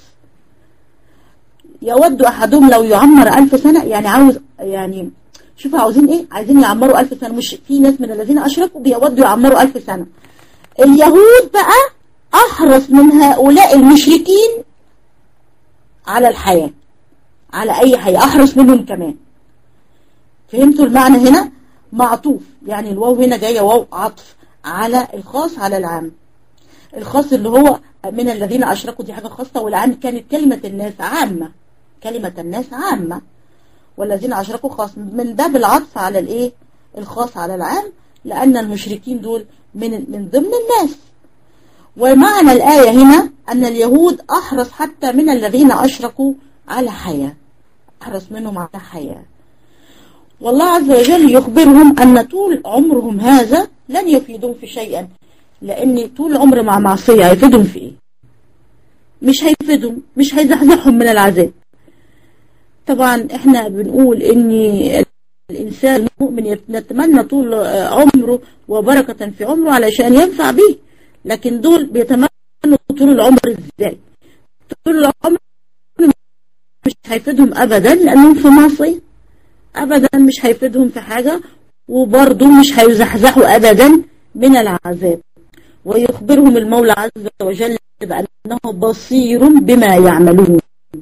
يود أحدهم لو يعمر ألف سنة يعني عاوز يعني شوفوا عاوزين ايه عايزين يعمروا ألف سنة مش في ناس من الذين أشركوا بيودوا يعمروا ألف سنة اليهود بقى أحرص من هؤلاء المشركين على الحياة على أي حياة أحرص منهم كمان فهمتوا المعنى هنا معطوف يعني الواو هنا جاية واو عطف على الخاص على العام الخاص اللي هو من الذين أشركوا دي حاجة خاصة والعام كانت كلمة الناس عامة كلمة الناس عامة والذين أشركوا خاص من باب العطف على الإيه الخاص على العام لأن المشركين دول من من ضمن الناس ومعنى الآية هنا أن اليهود أحرص حتى من الذين أشركوا على حياة أحرص منهم على حياة والله عز وجل يخبرهم أن طول عمرهم هذا لن يفيدهم في شيئا لأن طول عمر مع معصية هيفيدهم في إيه مش هيفيدهم مش هيزحزحهم من العذاب طبعا احنا بنقول ان الإنسان المؤمن يتمنى طول عمره وبركة في عمره علشان ينفع به لكن دول بيتمنوا طول العمر ازاي طول العمر مش هيفيدهم أبدا لأنهم في معصية أبدا مش هيفيدهم في حاجة وبرضه مش هيزحزحوا أبدا من العذاب ويخبرهم المولى عز وجل بأنه بصير بما يعملون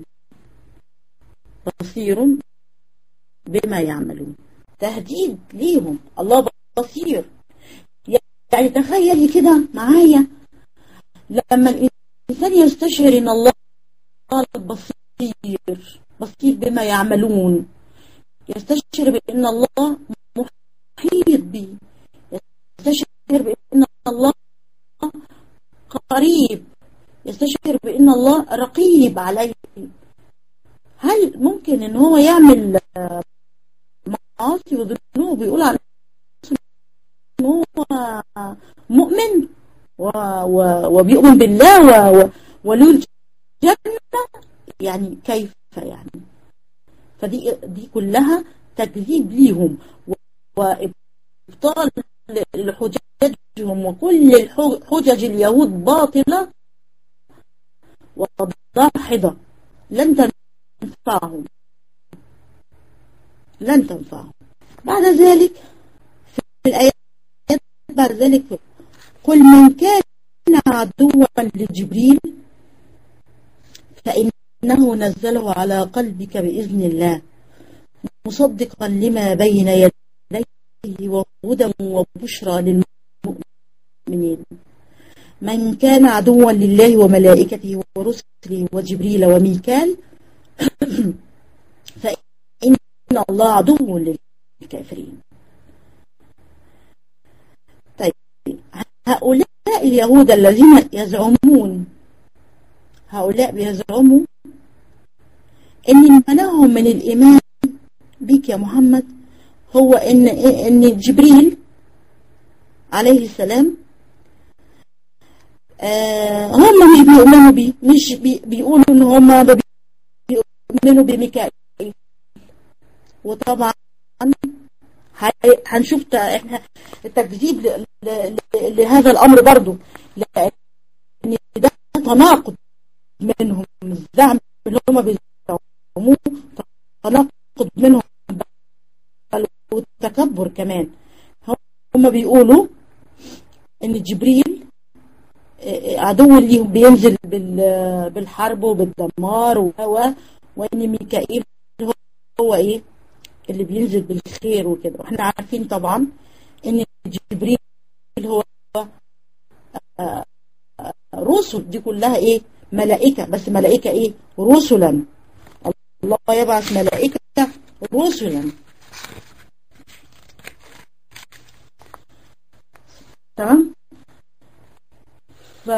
بصير بما يعملون تهديد ليهم الله بصير يعني تخيلي كده معايا لما الإنسان يستشعر إن الله بصير بصير بما يعملون يستشعر بأن الله محيط به يستشعر بأن الله قريب يستشعر بأن الله رقيب عليه هل ممكن ان هو يعمل معاصي وذنوب ويقول على ان هو مؤمن و و وبيؤمن بالله و وله الجنة يعني كيف يعني فدي دي كلها تكذيب ليهم وابطال لحججهم وكل حجج اليهود باطلة وضاحضة لن تنفعهم لن تنفعهم بعد ذلك في الآيات بعد ذلك قل من كان عدوا لجبريل فإنه نزله على قلبك بإذن الله مصدقا لما بين يديه وهدى وبشرى للمؤمنين من كان عدوا لله وملائكته ورسله وجبريل وميكال فإن الله عدو للكافرين طيب هؤلاء اليهود الذين يزعمون هؤلاء بيزعموا ان منعهم من الايمان بك يا محمد هو ان ان جبريل عليه السلام آه هم مش بيؤمنوا بيه مش بي بيقولوا ان هم بيؤمنوا بميكائيل وطبعا هنشوف احنا تكذيب لهذا الامر برضو لان ده تناقض منهم الزعم اللي هم بيزعموه تناقض منهم والتكبر كمان هم بيقولوا ان جبريل عدو ليهم بينزل بالحرب وبالدمار وان ميكائيل هو ايه اللي بينزل بالخير وكده واحنا عارفين طبعا ان جبريل هو رسل دي كلها ايه ملائكة بس ملائكة ايه رسلا الله يبعث ملائكة رسلا تمام ف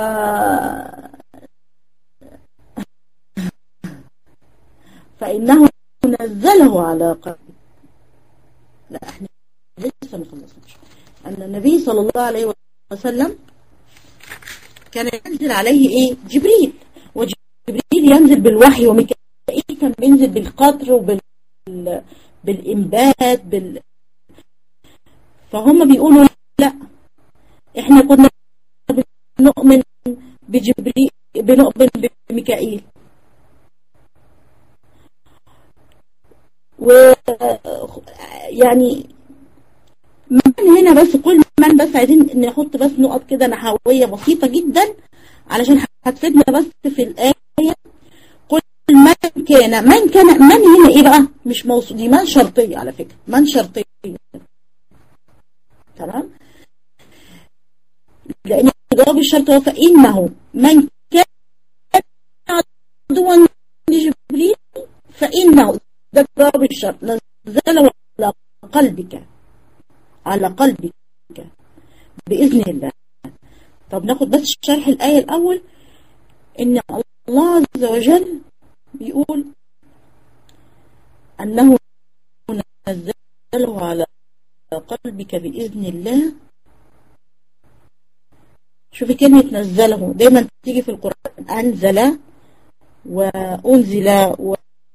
فإنه نزله على قلبه لا احنا لسه ما خلصناش أن النبي صلى الله عليه وسلم كان ينزل عليه ايه جبريل وجبريل ينزل بالوحي وميكائيل كان بينزل بالقطر وبال بالإنبات بال فهم بيقولوا لا احنا كنا بنؤمن بجبريل بنؤمن بميكائيل و يعني من هنا بس كل من بس عايزين نحط بس نقط كده نحوية بسيطة جدا علشان هتفيدنا بس في الآية كل من كان من كان من هنا ايه بقى مش موصول دي من شرطية على فكرة من شرطية تمام لأن جواب الشرط هو فإنه من عدوا لجبريل فإنه ده جواب الشرط نزله على قلبك على قلبك بإذن الله طب ناخد بس شرح الآية الأول إن الله عز وجل بيقول أنه نزله على قلبك بإذن الله شوفي كلمة نزله دايما تيجي في القرآن أنزل وأنزل و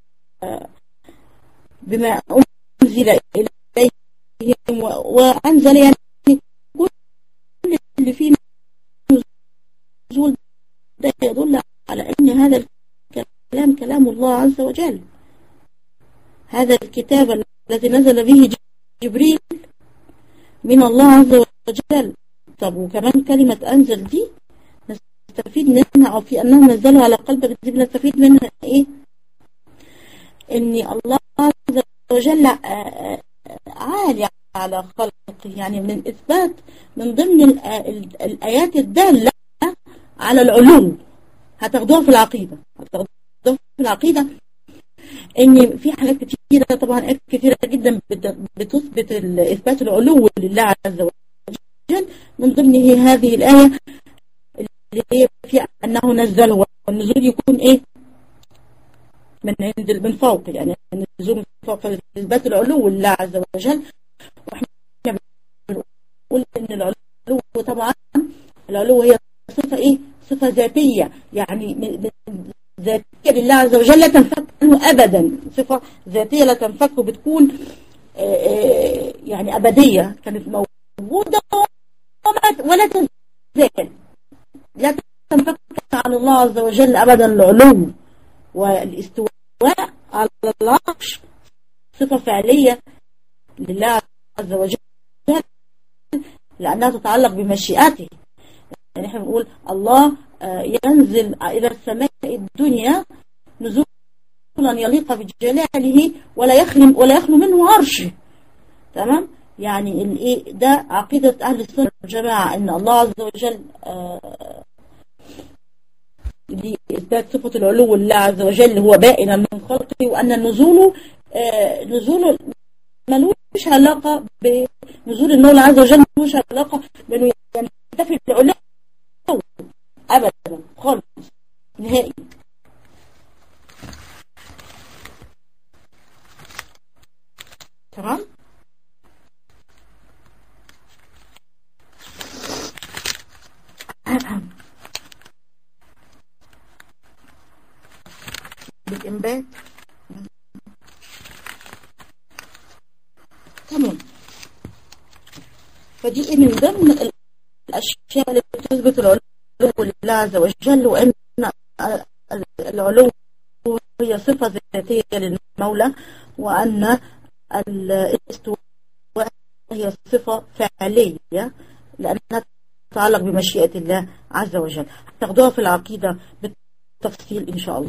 بما أنزل إليهم وأنزل يعني كل اللي فيه نزول ده يدل على أن هذا الكلام كلام الله عز وجل هذا الكتاب الذي نزل به جبريل من الله عز وجل طب وكمان كلمة أنزل دي نستفيد منها أو في أنه نزله على قلبك دي بنستفيد منها إيه إن الله عز وجل عالي على خلقه يعني من إثبات من ضمن الآيات الدالة على العلوم هتاخدوها في العقيدة هتاخدوها في العقيدة ان في حاجات كتيرة طبعا آيات كتيرة جدا بتثبت إثبات العلو لله عز وجل من ضمنه هذه الآية اللي هي في أنه نزله والنزول يكون إيه من عند من فوق يعني النزول من فوق إثبات العلو لله عز وجل وإحنا بنقول إن العلو طبعا العلو هي صفة إيه صفة ذاتية يعني ذاتية لله عز وجل لا تنفك عنه أبدا صفة ذاتية لا تنفك وبتكون يعني أبدية كانت موجودة ولا تزال لا تنفك عن الله عز وجل أبدا العلو والاستواء على العرش صفة فعلية لله عز وجل لأنها تتعلق بمشيئته يعني احنا بنقول الله ينزل إلى السماء الدنيا نزولا يليق بجلاله ولا يخلو ولا يخلو منه عرشه تمام يعني الايه ده عقيدة أهل السنة والجماعة إن الله عز وجل لإثبات صفة العلو لله عز وجل هو بائنا من خلقه وأن النزول نزول ملوش علاقة بنزول النور عز وجل ملوش علاقة بأنه ينتفي العلو أبدا خالص نهائي تمام بالإنبات تمام فدي من ضمن الأشياء اللي بتثبت العلو لله عز وجل وأن العلو هي صفة ذاتية للمولى وأن الاستواء هي صفة فعلية لأنها تتعلق بمشيئة الله عز وجل تاخدوها في العقيدة بالتفصيل إن شاء الله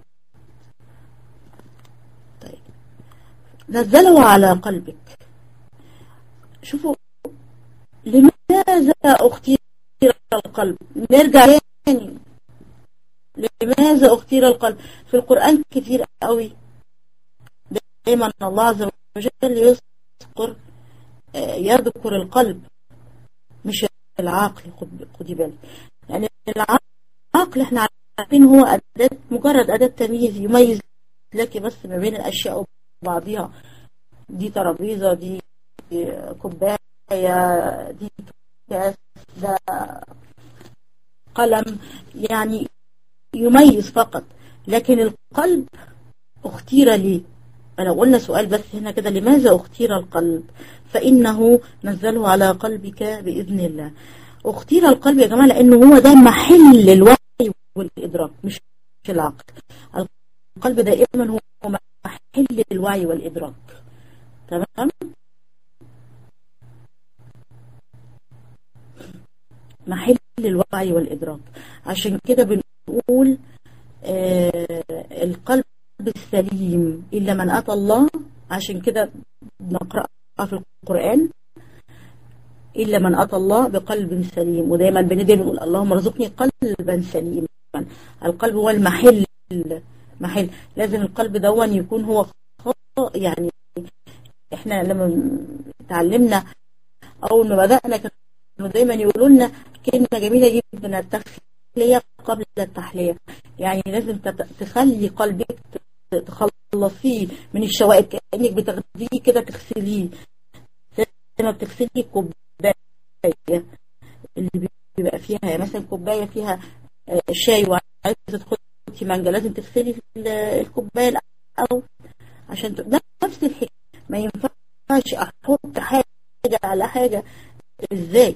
طيب نزله على قلبك شوفوا لماذا اختير القلب نرجع تاني لماذا اختير القلب في القرآن كتير قوي دايما الله عز وجل يذكر يذكر القلب مش العقل خدي بالك يعني العقل احنا عارفين هو أداة مجرد أداة تمييز يميز لك بس ما بين الأشياء وبعضها دي ترابيزة دي كوباية دي كاس ده قلم يعني يميز فقط لكن القلب اختير لي فلو قلنا سؤال بس هنا كده لماذا اختير القلب فإنه نزله على قلبك بإذن الله اختير القلب يا جماعة لأنه هو ده محل الوعي والإدراك مش العقل القلب دائما هو محل الوعي والإدراك تمام محل الوعي والإدراك عشان كده بنقول آه القلب السليم إلا من أتى الله عشان كده نقرأها في القرآن إلا من أتى الله بقلب سليم ودايما بندعي بنقول اللهم ارزقني قلبا سليما القلب هو المحل محل لازم القلب دون يكون هو يعني احنا لما اتعلمنا اول ما بدأنا كانوا دايما يقولوا لنا كلمة جميلة جدا التخلية قبل التحلية يعني لازم تخلي قلبك تخلصيه من الشوائب كأنك بتاخديه كده تغسليه زي ما بتغسلي كوباية اللي بيبقى فيها يعني مثلا كوباية فيها شاي وعايزة تدخلي مانجا لازم تغسلي الكوباية الأول عشان نفس الحكاية ما ينفعش أحط حاجة على حاجة ازاي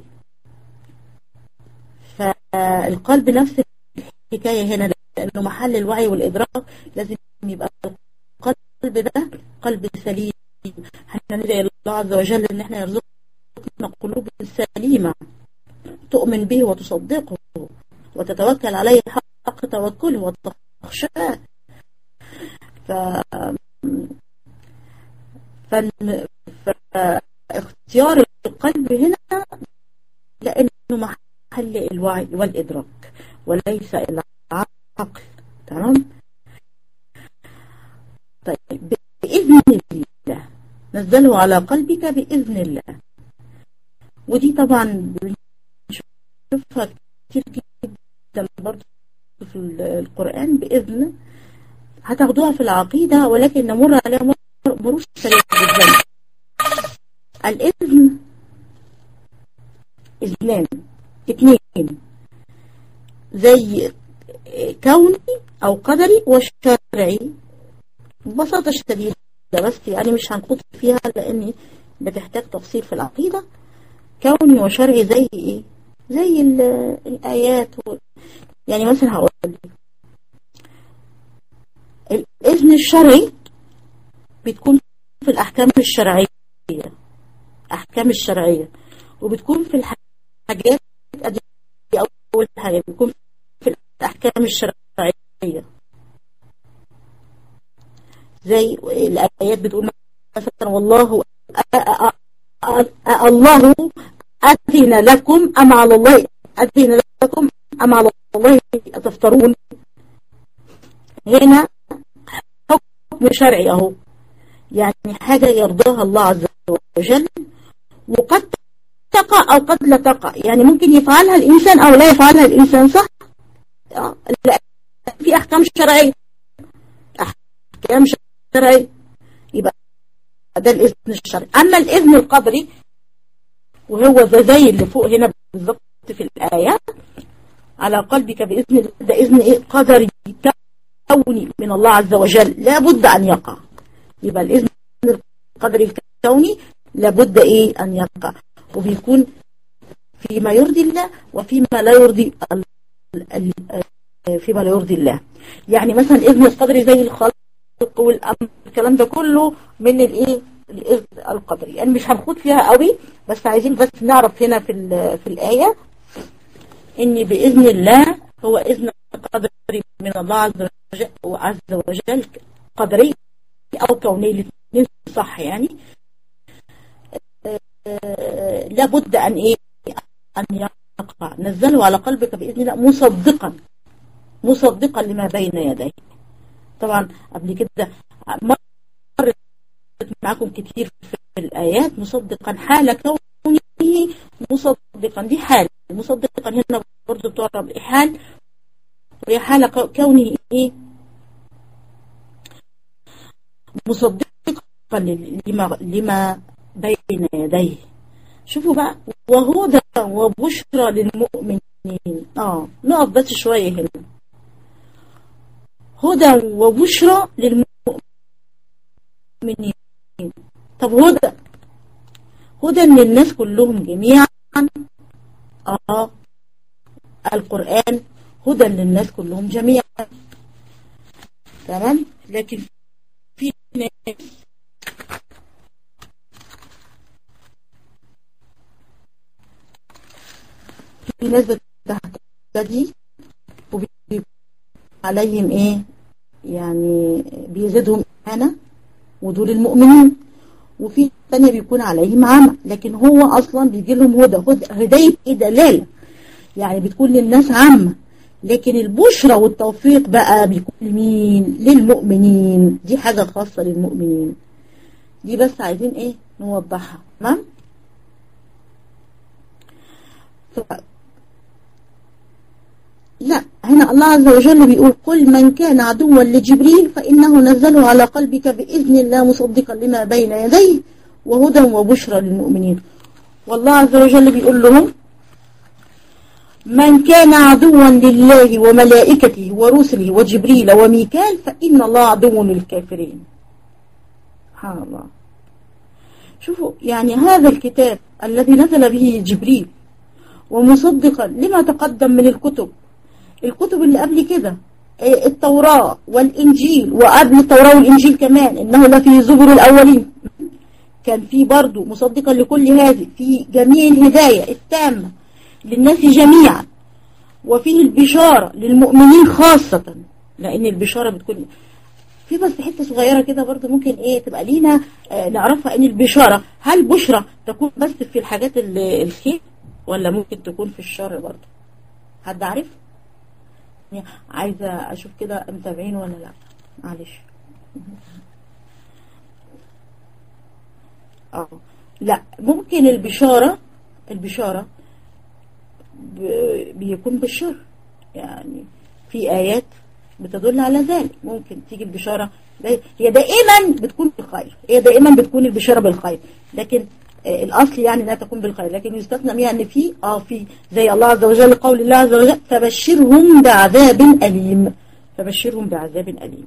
فالقلب نفس الحكاية هنا لأنه محل الوعي والإدراك لازم يبقى القلب ده قلب سليم احنا ندعي الله عز وجل ان احنا يرزقنا قلوب سليمة تؤمن به وتصدقه وتتوكل عليه حق توكله وتخشاه ف... فاختيار القلب هنا لأنه محل الوعي والإدراك وليس العقل تمام طيب بإذن الله نزله على قلبك بإذن الله ودي طبعا بنشوفها كتير جدا برضه في القرآن بإذن هتاخدوها في العقيدة ولكن نمر عليها مرور سريع جدا الإذن إذنان اثنين زي كوني أو قدري وشرعي ببساطة شديدة بس يعني مش هنخوض فيها لأني بتحتاج تفصيل في العقيدة كوني وشرعي زي إيه زي الآيات و... يعني مثلا هقول الإذن الشرعي بتكون في الأحكام الشرعية أحكام الشرعية وبتكون في الحاجات دي أول حاجة بتكون في الأحكام الشرعية زي الآيات بتقول مثلا والله الله أذن لكم أم على الله أذن لكم أم على الله تفترون هنا حكم شرعي أهو يعني حاجة يرضاها الله عز وجل وقد تقع أو قد لا تقع يعني ممكن يفعلها الإنسان أو لا يفعلها الإنسان صح لا في أحكام شرعية أحكام شرعية يبقى ده الإذن الشرعي أما الإذن القدري وهو زي اللي فوق هنا بالظبط في الآية على قلبك بإذن الله ده إذن إيه قدري كوني من الله عز وجل لابد أن يقع يبقى الإذن القدري الكوني لابد إيه أن يقع وبيكون فيما يرضي الله وفيما لا يرضي فيما لا يرضي الله يعني مثلا إذن القدري زي الخلق والأمر الكلام ده كله من الإيه الإذن القدري يعني مش هنخوض فيها قوي بس عايزين بس نعرف هنا في في الآية إن بإذن الله هو إذن قدري من الله عز وجل وعز وجل قدري أو كوني الاثنين صح يعني آه لابد أن إيه أن يقع نزله على قلبك بإذن الله مصدقا مصدقا لما بين يديه طبعا قبل كده مرت معكم كتير في الآيات مصدقا حال كونه مصدقا دي حال مصدقا هنا برضو تعرف حال وهي حال كونه إيه مصدقا لما, لما بين يديه شوفوا بقى وهدى وبشرى للمؤمنين اه نقف بس شوية هنا هدى وبشرى للمؤمنين طب هدى هدى للناس كلهم جميعا اه القرآن هدى للناس كلهم جميعا تمام لكن في ناس في ناس بتهتدي وبيكون عليهم ايه يعني بيزيدهم انا ودول المؤمنين وفي تانية بيكون عليهم عمى لكن هو اصلا بيجي لهم هدى هدى هداية ايه دلالة يعني بتكون للناس عامة لكن البشرى والتوفيق بقى بيكون لمين للمؤمنين دي حاجة خاصة للمؤمنين دي بس عايزين ايه نوضحها تمام ف... لا هنا الله عز وجل بيقول قل من كان عدوا لجبريل فإنه نزله على قلبك بإذن الله مصدقا لما بين يديه وهدى وبشرى للمؤمنين والله عز وجل بيقول لهم من كان عدوا لله وملائكته ورسله وجبريل وميكال فإن الله عدو للكافرين سبحان الله شوفوا يعني هذا الكتاب الذي نزل به جبريل ومصدقا لما تقدم من الكتب الكتب اللي قبل كده التوراة والإنجيل وقبل التوراة والإنجيل كمان إنه لفي زبر الأولين كان في برضه مصدقا لكل هذه في جميع الهداية التامة للناس جميعا وفيه البشارة للمؤمنين خاصة لأن البشارة بتكون في بس حتة صغيرة كده برضه ممكن ايه تبقى لينا آه نعرفها ان البشارة هل بشرة تكون بس في الحاجات الخير ولا ممكن تكون في الشر برضه حد عارف عايزة اشوف كده متابعين ولا لا معلش اه لا ممكن البشارة البشارة بيكون بالشر يعني في آيات بتدل على ذلك ممكن تيجي البشارة هي دائما بتكون بالخير هي دائما بتكون البشارة بالخير لكن آه الأصل يعني لا تكون بالخير لكن يستثنى منها أن في آه في زي الله عز وجل قول الله عز وجل فبشرهم بعذاب أليم فبشرهم بعذاب أليم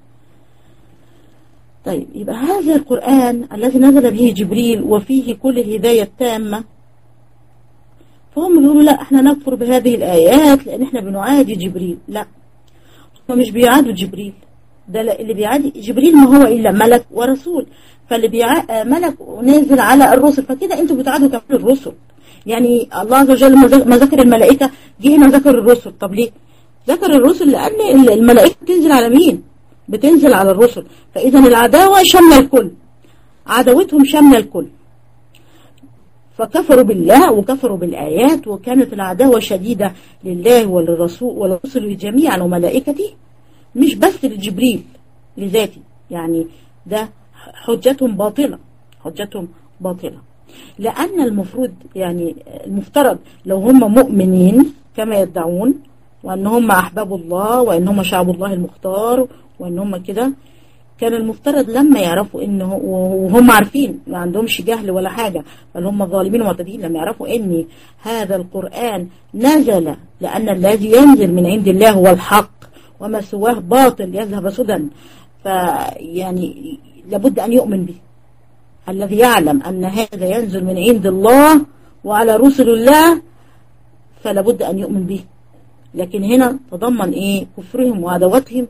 طيب يبقى هذا القرآن الذي نزل به جبريل وفيه كل الهداية التامة فهم بيقولوا لا احنا نكفر بهذه الآيات لأن احنا بنعادي جبريل لا هم مش بيعادوا جبريل ده اللي بيعادي جبريل ما هو إلا ملك ورسول فاللي بيع ملك نازل على الرسل فكده انتوا بتعادوا كمان الرسل يعني الله عز وجل ما ذكر الملائكة جه هنا ذكر الرسل طب ليه ذكر الرسل لأن الملائكة بتنزل على مين بتنزل على الرسل فإذا العداوة شاملة الكل عداوتهم شاملة الكل فكفروا بالله وكفروا بالآيات وكانت العداوة شديدة لله وللرسول ولرسله جميعا وملائكته مش بس لجبريل لذاته يعني ده حجتهم باطلة حجتهم باطلة لأن المفروض يعني المفترض لو هم مؤمنين كما يدعون وأن هم أحباب الله وأن هم شعب الله المختار وأن هم كده كان المفترض لما يعرفوا ان وهم عارفين ما عندهمش جهل ولا حاجة بل هم ظالمين ومعتدين لما يعرفوا ان هذا القرآن نزل لأن الذي ينزل من عند الله هو الحق وما سواه باطل يذهب سدى فيعني لابد أن يؤمن به الذي يعلم أن هذا ينزل من عند الله وعلى رسل الله فلابد أن يؤمن به لكن هنا تضمن إيه كفرهم وعداوتهم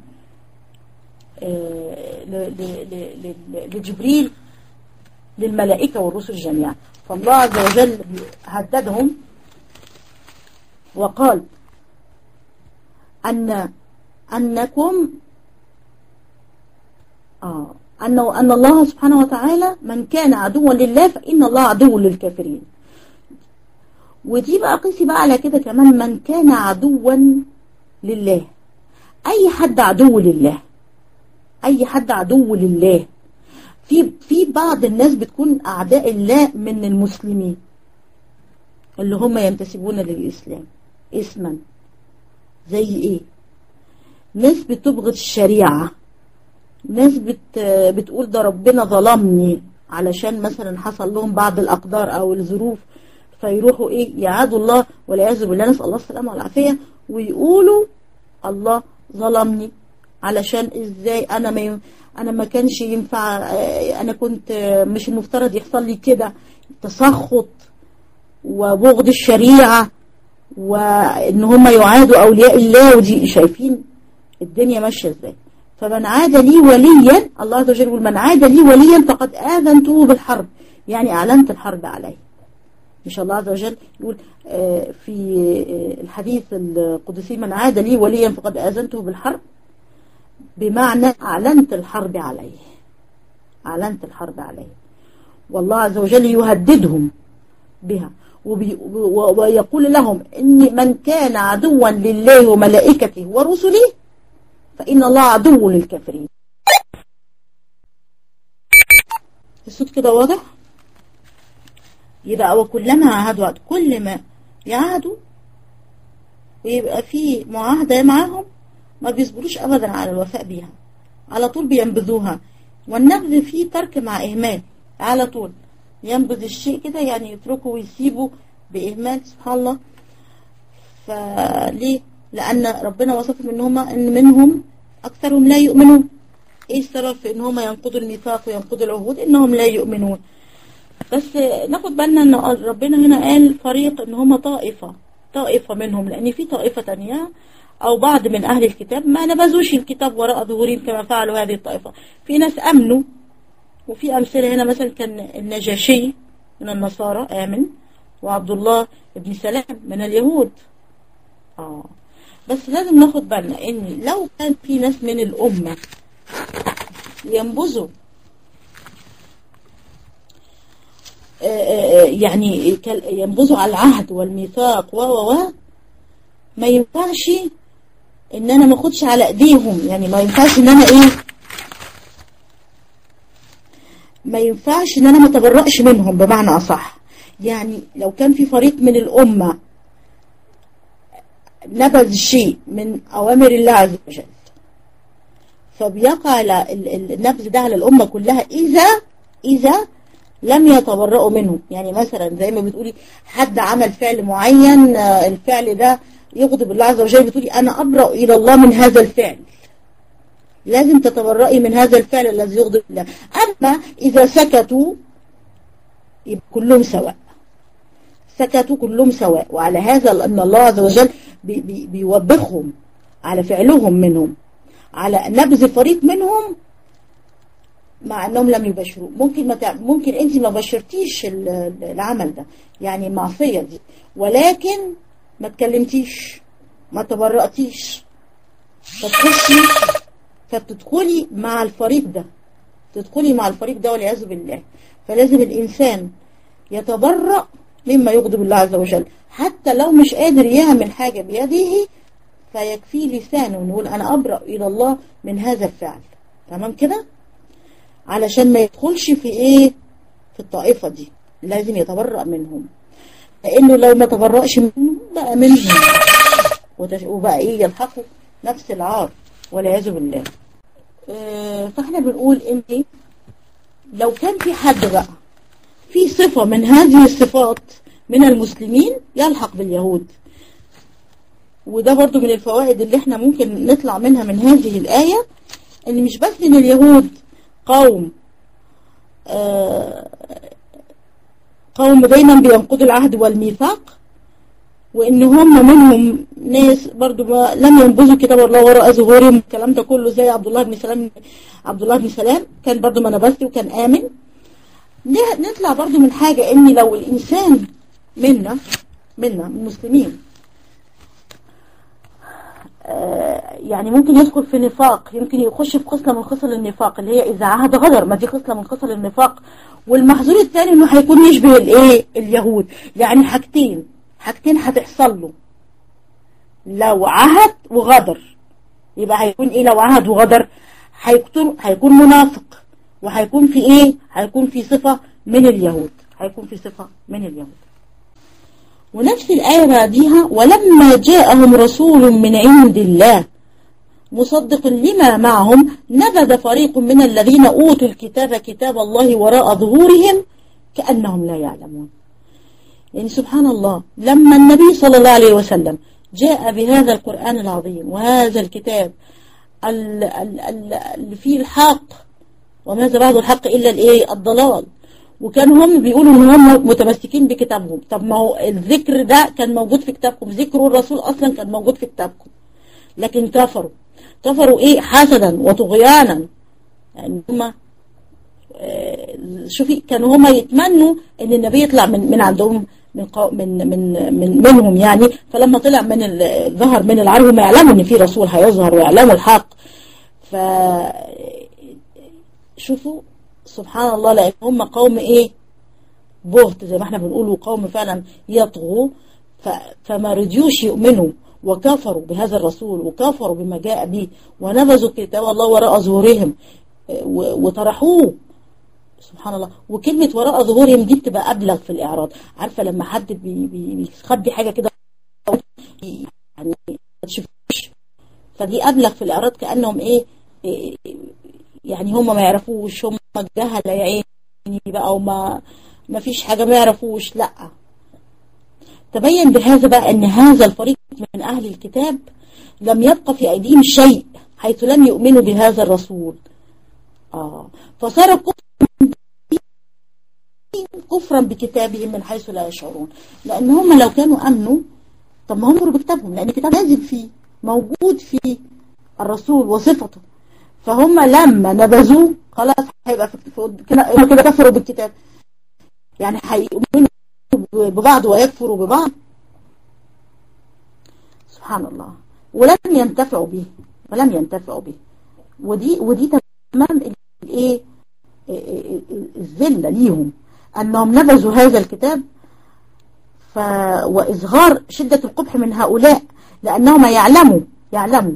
لجبريل للملائكة والرسل جميعا فالله عز وجل هددهم وقال أن أنكم آه أنه أن الله سبحانه وتعالى من كان عدوا لله فإن الله عدو للكافرين ودي بقى قيسي بقى على كده كمان من كان عدوا لله أي حد عدو لله أي حد عدو لله في في بعض الناس بتكون أعداء الله من المسلمين اللي هم ينتسبون للإسلام اسما زي إيه ناس بتبغض الشريعة ناس بت بتقول ده ربنا ظلمني علشان مثلا حصل لهم بعض الأقدار أو الظروف فيروحوا إيه يعادوا الله والعياذ بالله نسأل الله السلامة والعافية ويقولوا الله ظلمني علشان ازاي انا ما انا ما كانش ينفع انا كنت مش المفترض يحصل لي كده تسخط وبغض الشريعة وان هم يعادوا اولياء الله ودي شايفين الدنيا ماشيه ازاي فمن عاد لي وليا الله عز وجل يقول من عاد لي وليا فقد اذنته بالحرب يعني اعلنت الحرب عليه مش الله عز وجل يقول في الحديث القدسي من عاد لي وليا فقد اذنته بالحرب بمعنى أعلنت الحرب عليه أعلنت الحرب عليه والله عز وجل يهددهم بها وبي ويقول لهم إن من كان عدوا لله وملائكته ورسله فإن الله عدو للكافرين الصوت كده واضح يبقى وكلما عاهدوا عهد كل ما يعهدوا ويبقى في معاهدة معاهم ما بيصبروش أبدا على الوفاء بيها على طول بينبذوها والنبذ فيه ترك مع إهمال على طول ينبذ الشيء كده يعني يتركه ويسيبه بإهمال سبحان الله فليه لأن ربنا وصف منهم إن منهم أكثرهم لا يؤمنون إيه السبب في إن هم ينقضوا الميثاق وينقضوا العهود إنهم لا يؤمنون بس ناخد بالنا إن ربنا هنا قال فريق إن هم طائفة طائفة منهم لأن في طائفة تانية أو بعض من أهل الكتاب ما نبذوش الكتاب وراء ظهورهم كما فعلوا هذه الطائفة في ناس أمنوا وفي أمثلة هنا مثلا كان النجاشي من النصارى آمن وعبد الله بن سلام من اليهود آه بس لازم ناخد بالنا إن لو كان في ناس من الأمة ينبذوا يعني ينبذوا على العهد والميثاق و و و ما ينفعش ان انا ما اخدش على ايديهم يعني ما ينفعش ان انا ايه ما ينفعش ان انا ما اتبرأش منهم بمعنى اصح يعني لو كان في فريق من الامة نبذ شيء من اوامر الله عز وجل فبيقع النبذ ده على الامة كلها اذا اذا لم يتبرأوا منه يعني مثلا زي ما بتقولي حد عمل فعل معين الفعل ده يغضب الله عز وجل بتقولي أنا أبرأ إلى الله من هذا الفعل لازم تتبرئي من هذا الفعل الذي يغضب الله أما إذا سكتوا يبقى كلهم سواء سكتوا كلهم سواء وعلى هذا أن الله عز وجل بي بي بيوبخهم على فعلهم منهم على نبذ فريق منهم مع انهم لم يبشروا ممكن ما ممكن انت ما بشرتيش العمل ده يعني المعصيه دي ولكن ما تكلمتيش ما تبرأتيش فتخشي فتدخلي مع الفريق ده تدخلي مع الفريق ده والعياذ بالله فلازم الإنسان يتبرأ مما يغضب الله عز وجل حتى لو مش قادر يعمل حاجة بيده فيكفي لسانه نقول أنا أبرأ إلى الله من هذا الفعل تمام كده علشان ما يدخلش في إيه في الطائفة دي لازم يتبرأ منهم لأنه لو ما تبرأش منهم بقى منهم وبقى إيه يلحقوا نفس العار والعياذ بالله اه فاحنا بنقول ان لو كان في حد بقى في صفة من هذه الصفات من المسلمين يلحق باليهود وده برضو من الفوائد اللي احنا ممكن نطلع منها من هذه الآية ان مش بس ان اليهود قوم اه قوم دايما بينقضوا العهد والميثاق وان هم منهم ناس برضو ما لم ينبذوا كتاب الله وراء ظهورهم الكلام ده كله زي عبد الله بن سلام عبد الله بن سلام كان برضو ما نبذتي وكان آمن نطلع برضو من حاجة ان لو الانسان منا منا المسلمين يعني ممكن يدخل في نفاق يمكن يخش في خصلة من خصل النفاق اللي هي إذا عهد غدر ما دي خصلة من خصل النفاق والمحظور الثاني انه هيكون يشبه الايه اليهود يعني حاجتين حاجتين هتحصل له لو عهد وغدر يبقى هيكون ايه لو عهد وغدر هيكون هيكون منافق وهيكون في ايه هيكون في صفة من اليهود هيكون في صفة من اليهود ونفس الآية بعديها ولما جاءهم رسول من عند الله مصدق لما معهم نبذ فريق من الذين أوتوا الكتاب كتاب الله وراء ظهورهم كأنهم لا يعلمون يعني سبحان الله لما النبي صلى الله عليه وسلم جاء بهذا القرآن العظيم وهذا الكتاب اللي فيه الحق وماذا بعد الحق إلا الإيه الضلال وكانوا هم بيقولوا ان هم متمسكين بكتابهم طب ما هو الذكر ده كان موجود في كتابكم ذكر الرسول اصلا كان موجود في كتابكم لكن كفروا كفروا ايه حسدا وطغيانا يعني هم شوفي كانوا هم يتمنوا ان النبي يطلع من من عندهم من من من من منهم يعني فلما طلع من ظهر من العرب ما يعلموا ان في رسول هيظهر ويعلموا الحق ف شوفوا سبحان الله لأن هم قوم إيه بهت زي ما احنا بنقول وقوم فعلا يطغوا فما رضيوش يؤمنوا وكفروا بهذا الرسول وكفروا بما جاء به ونبذوا كتاب الله وراء ظهورهم وطرحوه سبحان الله وكلمة وراء ظهورهم دي بتبقى أبلغ في الإعراض عارفة لما حد بي بي بيخبي حاجة كده يعني ما تشوفوش فدي أبلغ في الإعراض كأنهم إيه, إيه يعني هم ما يعرفوش هم جهل يا عيني بقى وما ما فيش حاجة ما يعرفوش لا تبين بهذا بقى أن هذا الفريق من أهل الكتاب لم يبقى في أيديهم شيء حيث لم يؤمنوا بهذا الرسول آه فصار كفرا بكتابهم من حيث لا يشعرون لأن هم لو كانوا أمنوا طب ما هم امروا بكتابهم لأن الكتاب نازل فيه موجود فيه الرسول وصفته فهم لما نبذوه خلاص هيبقى كده كده كفروا بالكتاب يعني هيؤمنوا ببعض ويكفروا ببعض سبحان الله ولم ينتفعوا به ولم ينتفعوا به ودي ودي تمام الايه الذله ليهم انهم نبذوا هذا الكتاب ف واظهار شده القبح من هؤلاء لانهم يعلموا يعلموا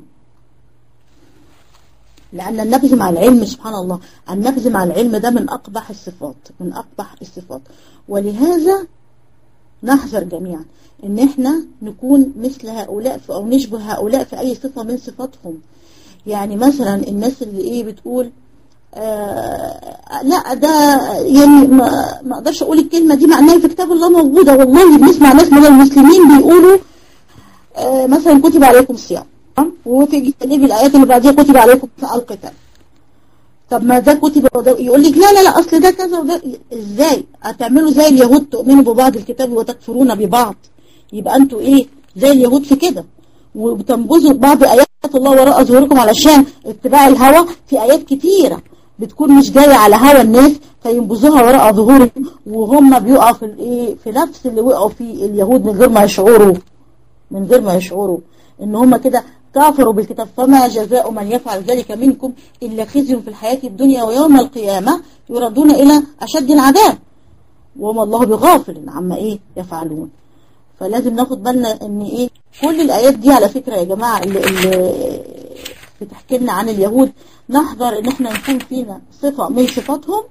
لأن النبذ مع العلم سبحان الله النبذ مع العلم ده من أقبح الصفات من أقبح الصفات ولهذا نحذر جميعا ان احنا نكون مثل هؤلاء أو نشبه هؤلاء في أي صفة من صفاتهم يعني مثلا الناس اللي ايه بتقول آه لا ده يعني ما, ما اقدرش اقول الكلمة دي معناها في كتاب الله موجودة والله بنسمع ناس من المسلمين بيقولوا آه مثلا كتب عليكم الصيام وتيجي تجيب الآيات اللي بعديها كتب عليكم القتال طب ما ده كتب يقول لك لا لا لا أصل ده كذا وده إزاي هتعملوا زي اليهود تؤمنوا ببعض الكتاب وتكفرون ببعض يبقى أنتوا إيه زي اليهود في كده وبتنبذوا بعض آيات الله وراء ظهوركم علشان اتباع الهوى في آيات كتيرة بتكون مش جاية على هوى الناس فينبذوها وراء ظهورهم وهم بيقعوا في الايه في نفس اللي وقعوا فيه اليهود من غير ما يشعروا من غير ما يشعروا ان هم كده كافروا بالكتاب فما جزاء من يفعل ذلك منكم إلا خزي في الحياة الدنيا ويوم القيامة يردون إلى أشد العذاب وما الله بغافل عما إيه يفعلون فلازم ناخد بالنا ان ايه كل الايات دي على فكرة يا جماعة اللي, اللي بتحكي لنا عن اليهود نحذر ان احنا نكون فينا صفة من صفاتهم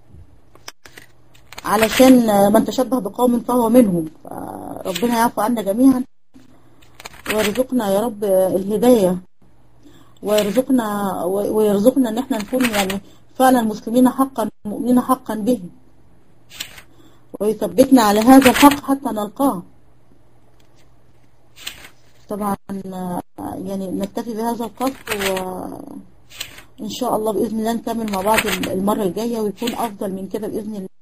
علشان من تشبه بقوم فهو منهم فربنا يعفو عنا جميعا ويرزقنا يا رب الهداية ويرزقنا ويرزقنا ان احنا نكون يعني فعلا مسلمين حقا مؤمنين حقا به ويثبتنا على هذا الحق حتى نلقاه طبعا يعني نكتفي بهذا القدر وإن شاء الله بإذن الله نكمل مع بعض المرة الجاية ويكون أفضل من كده بإذن الله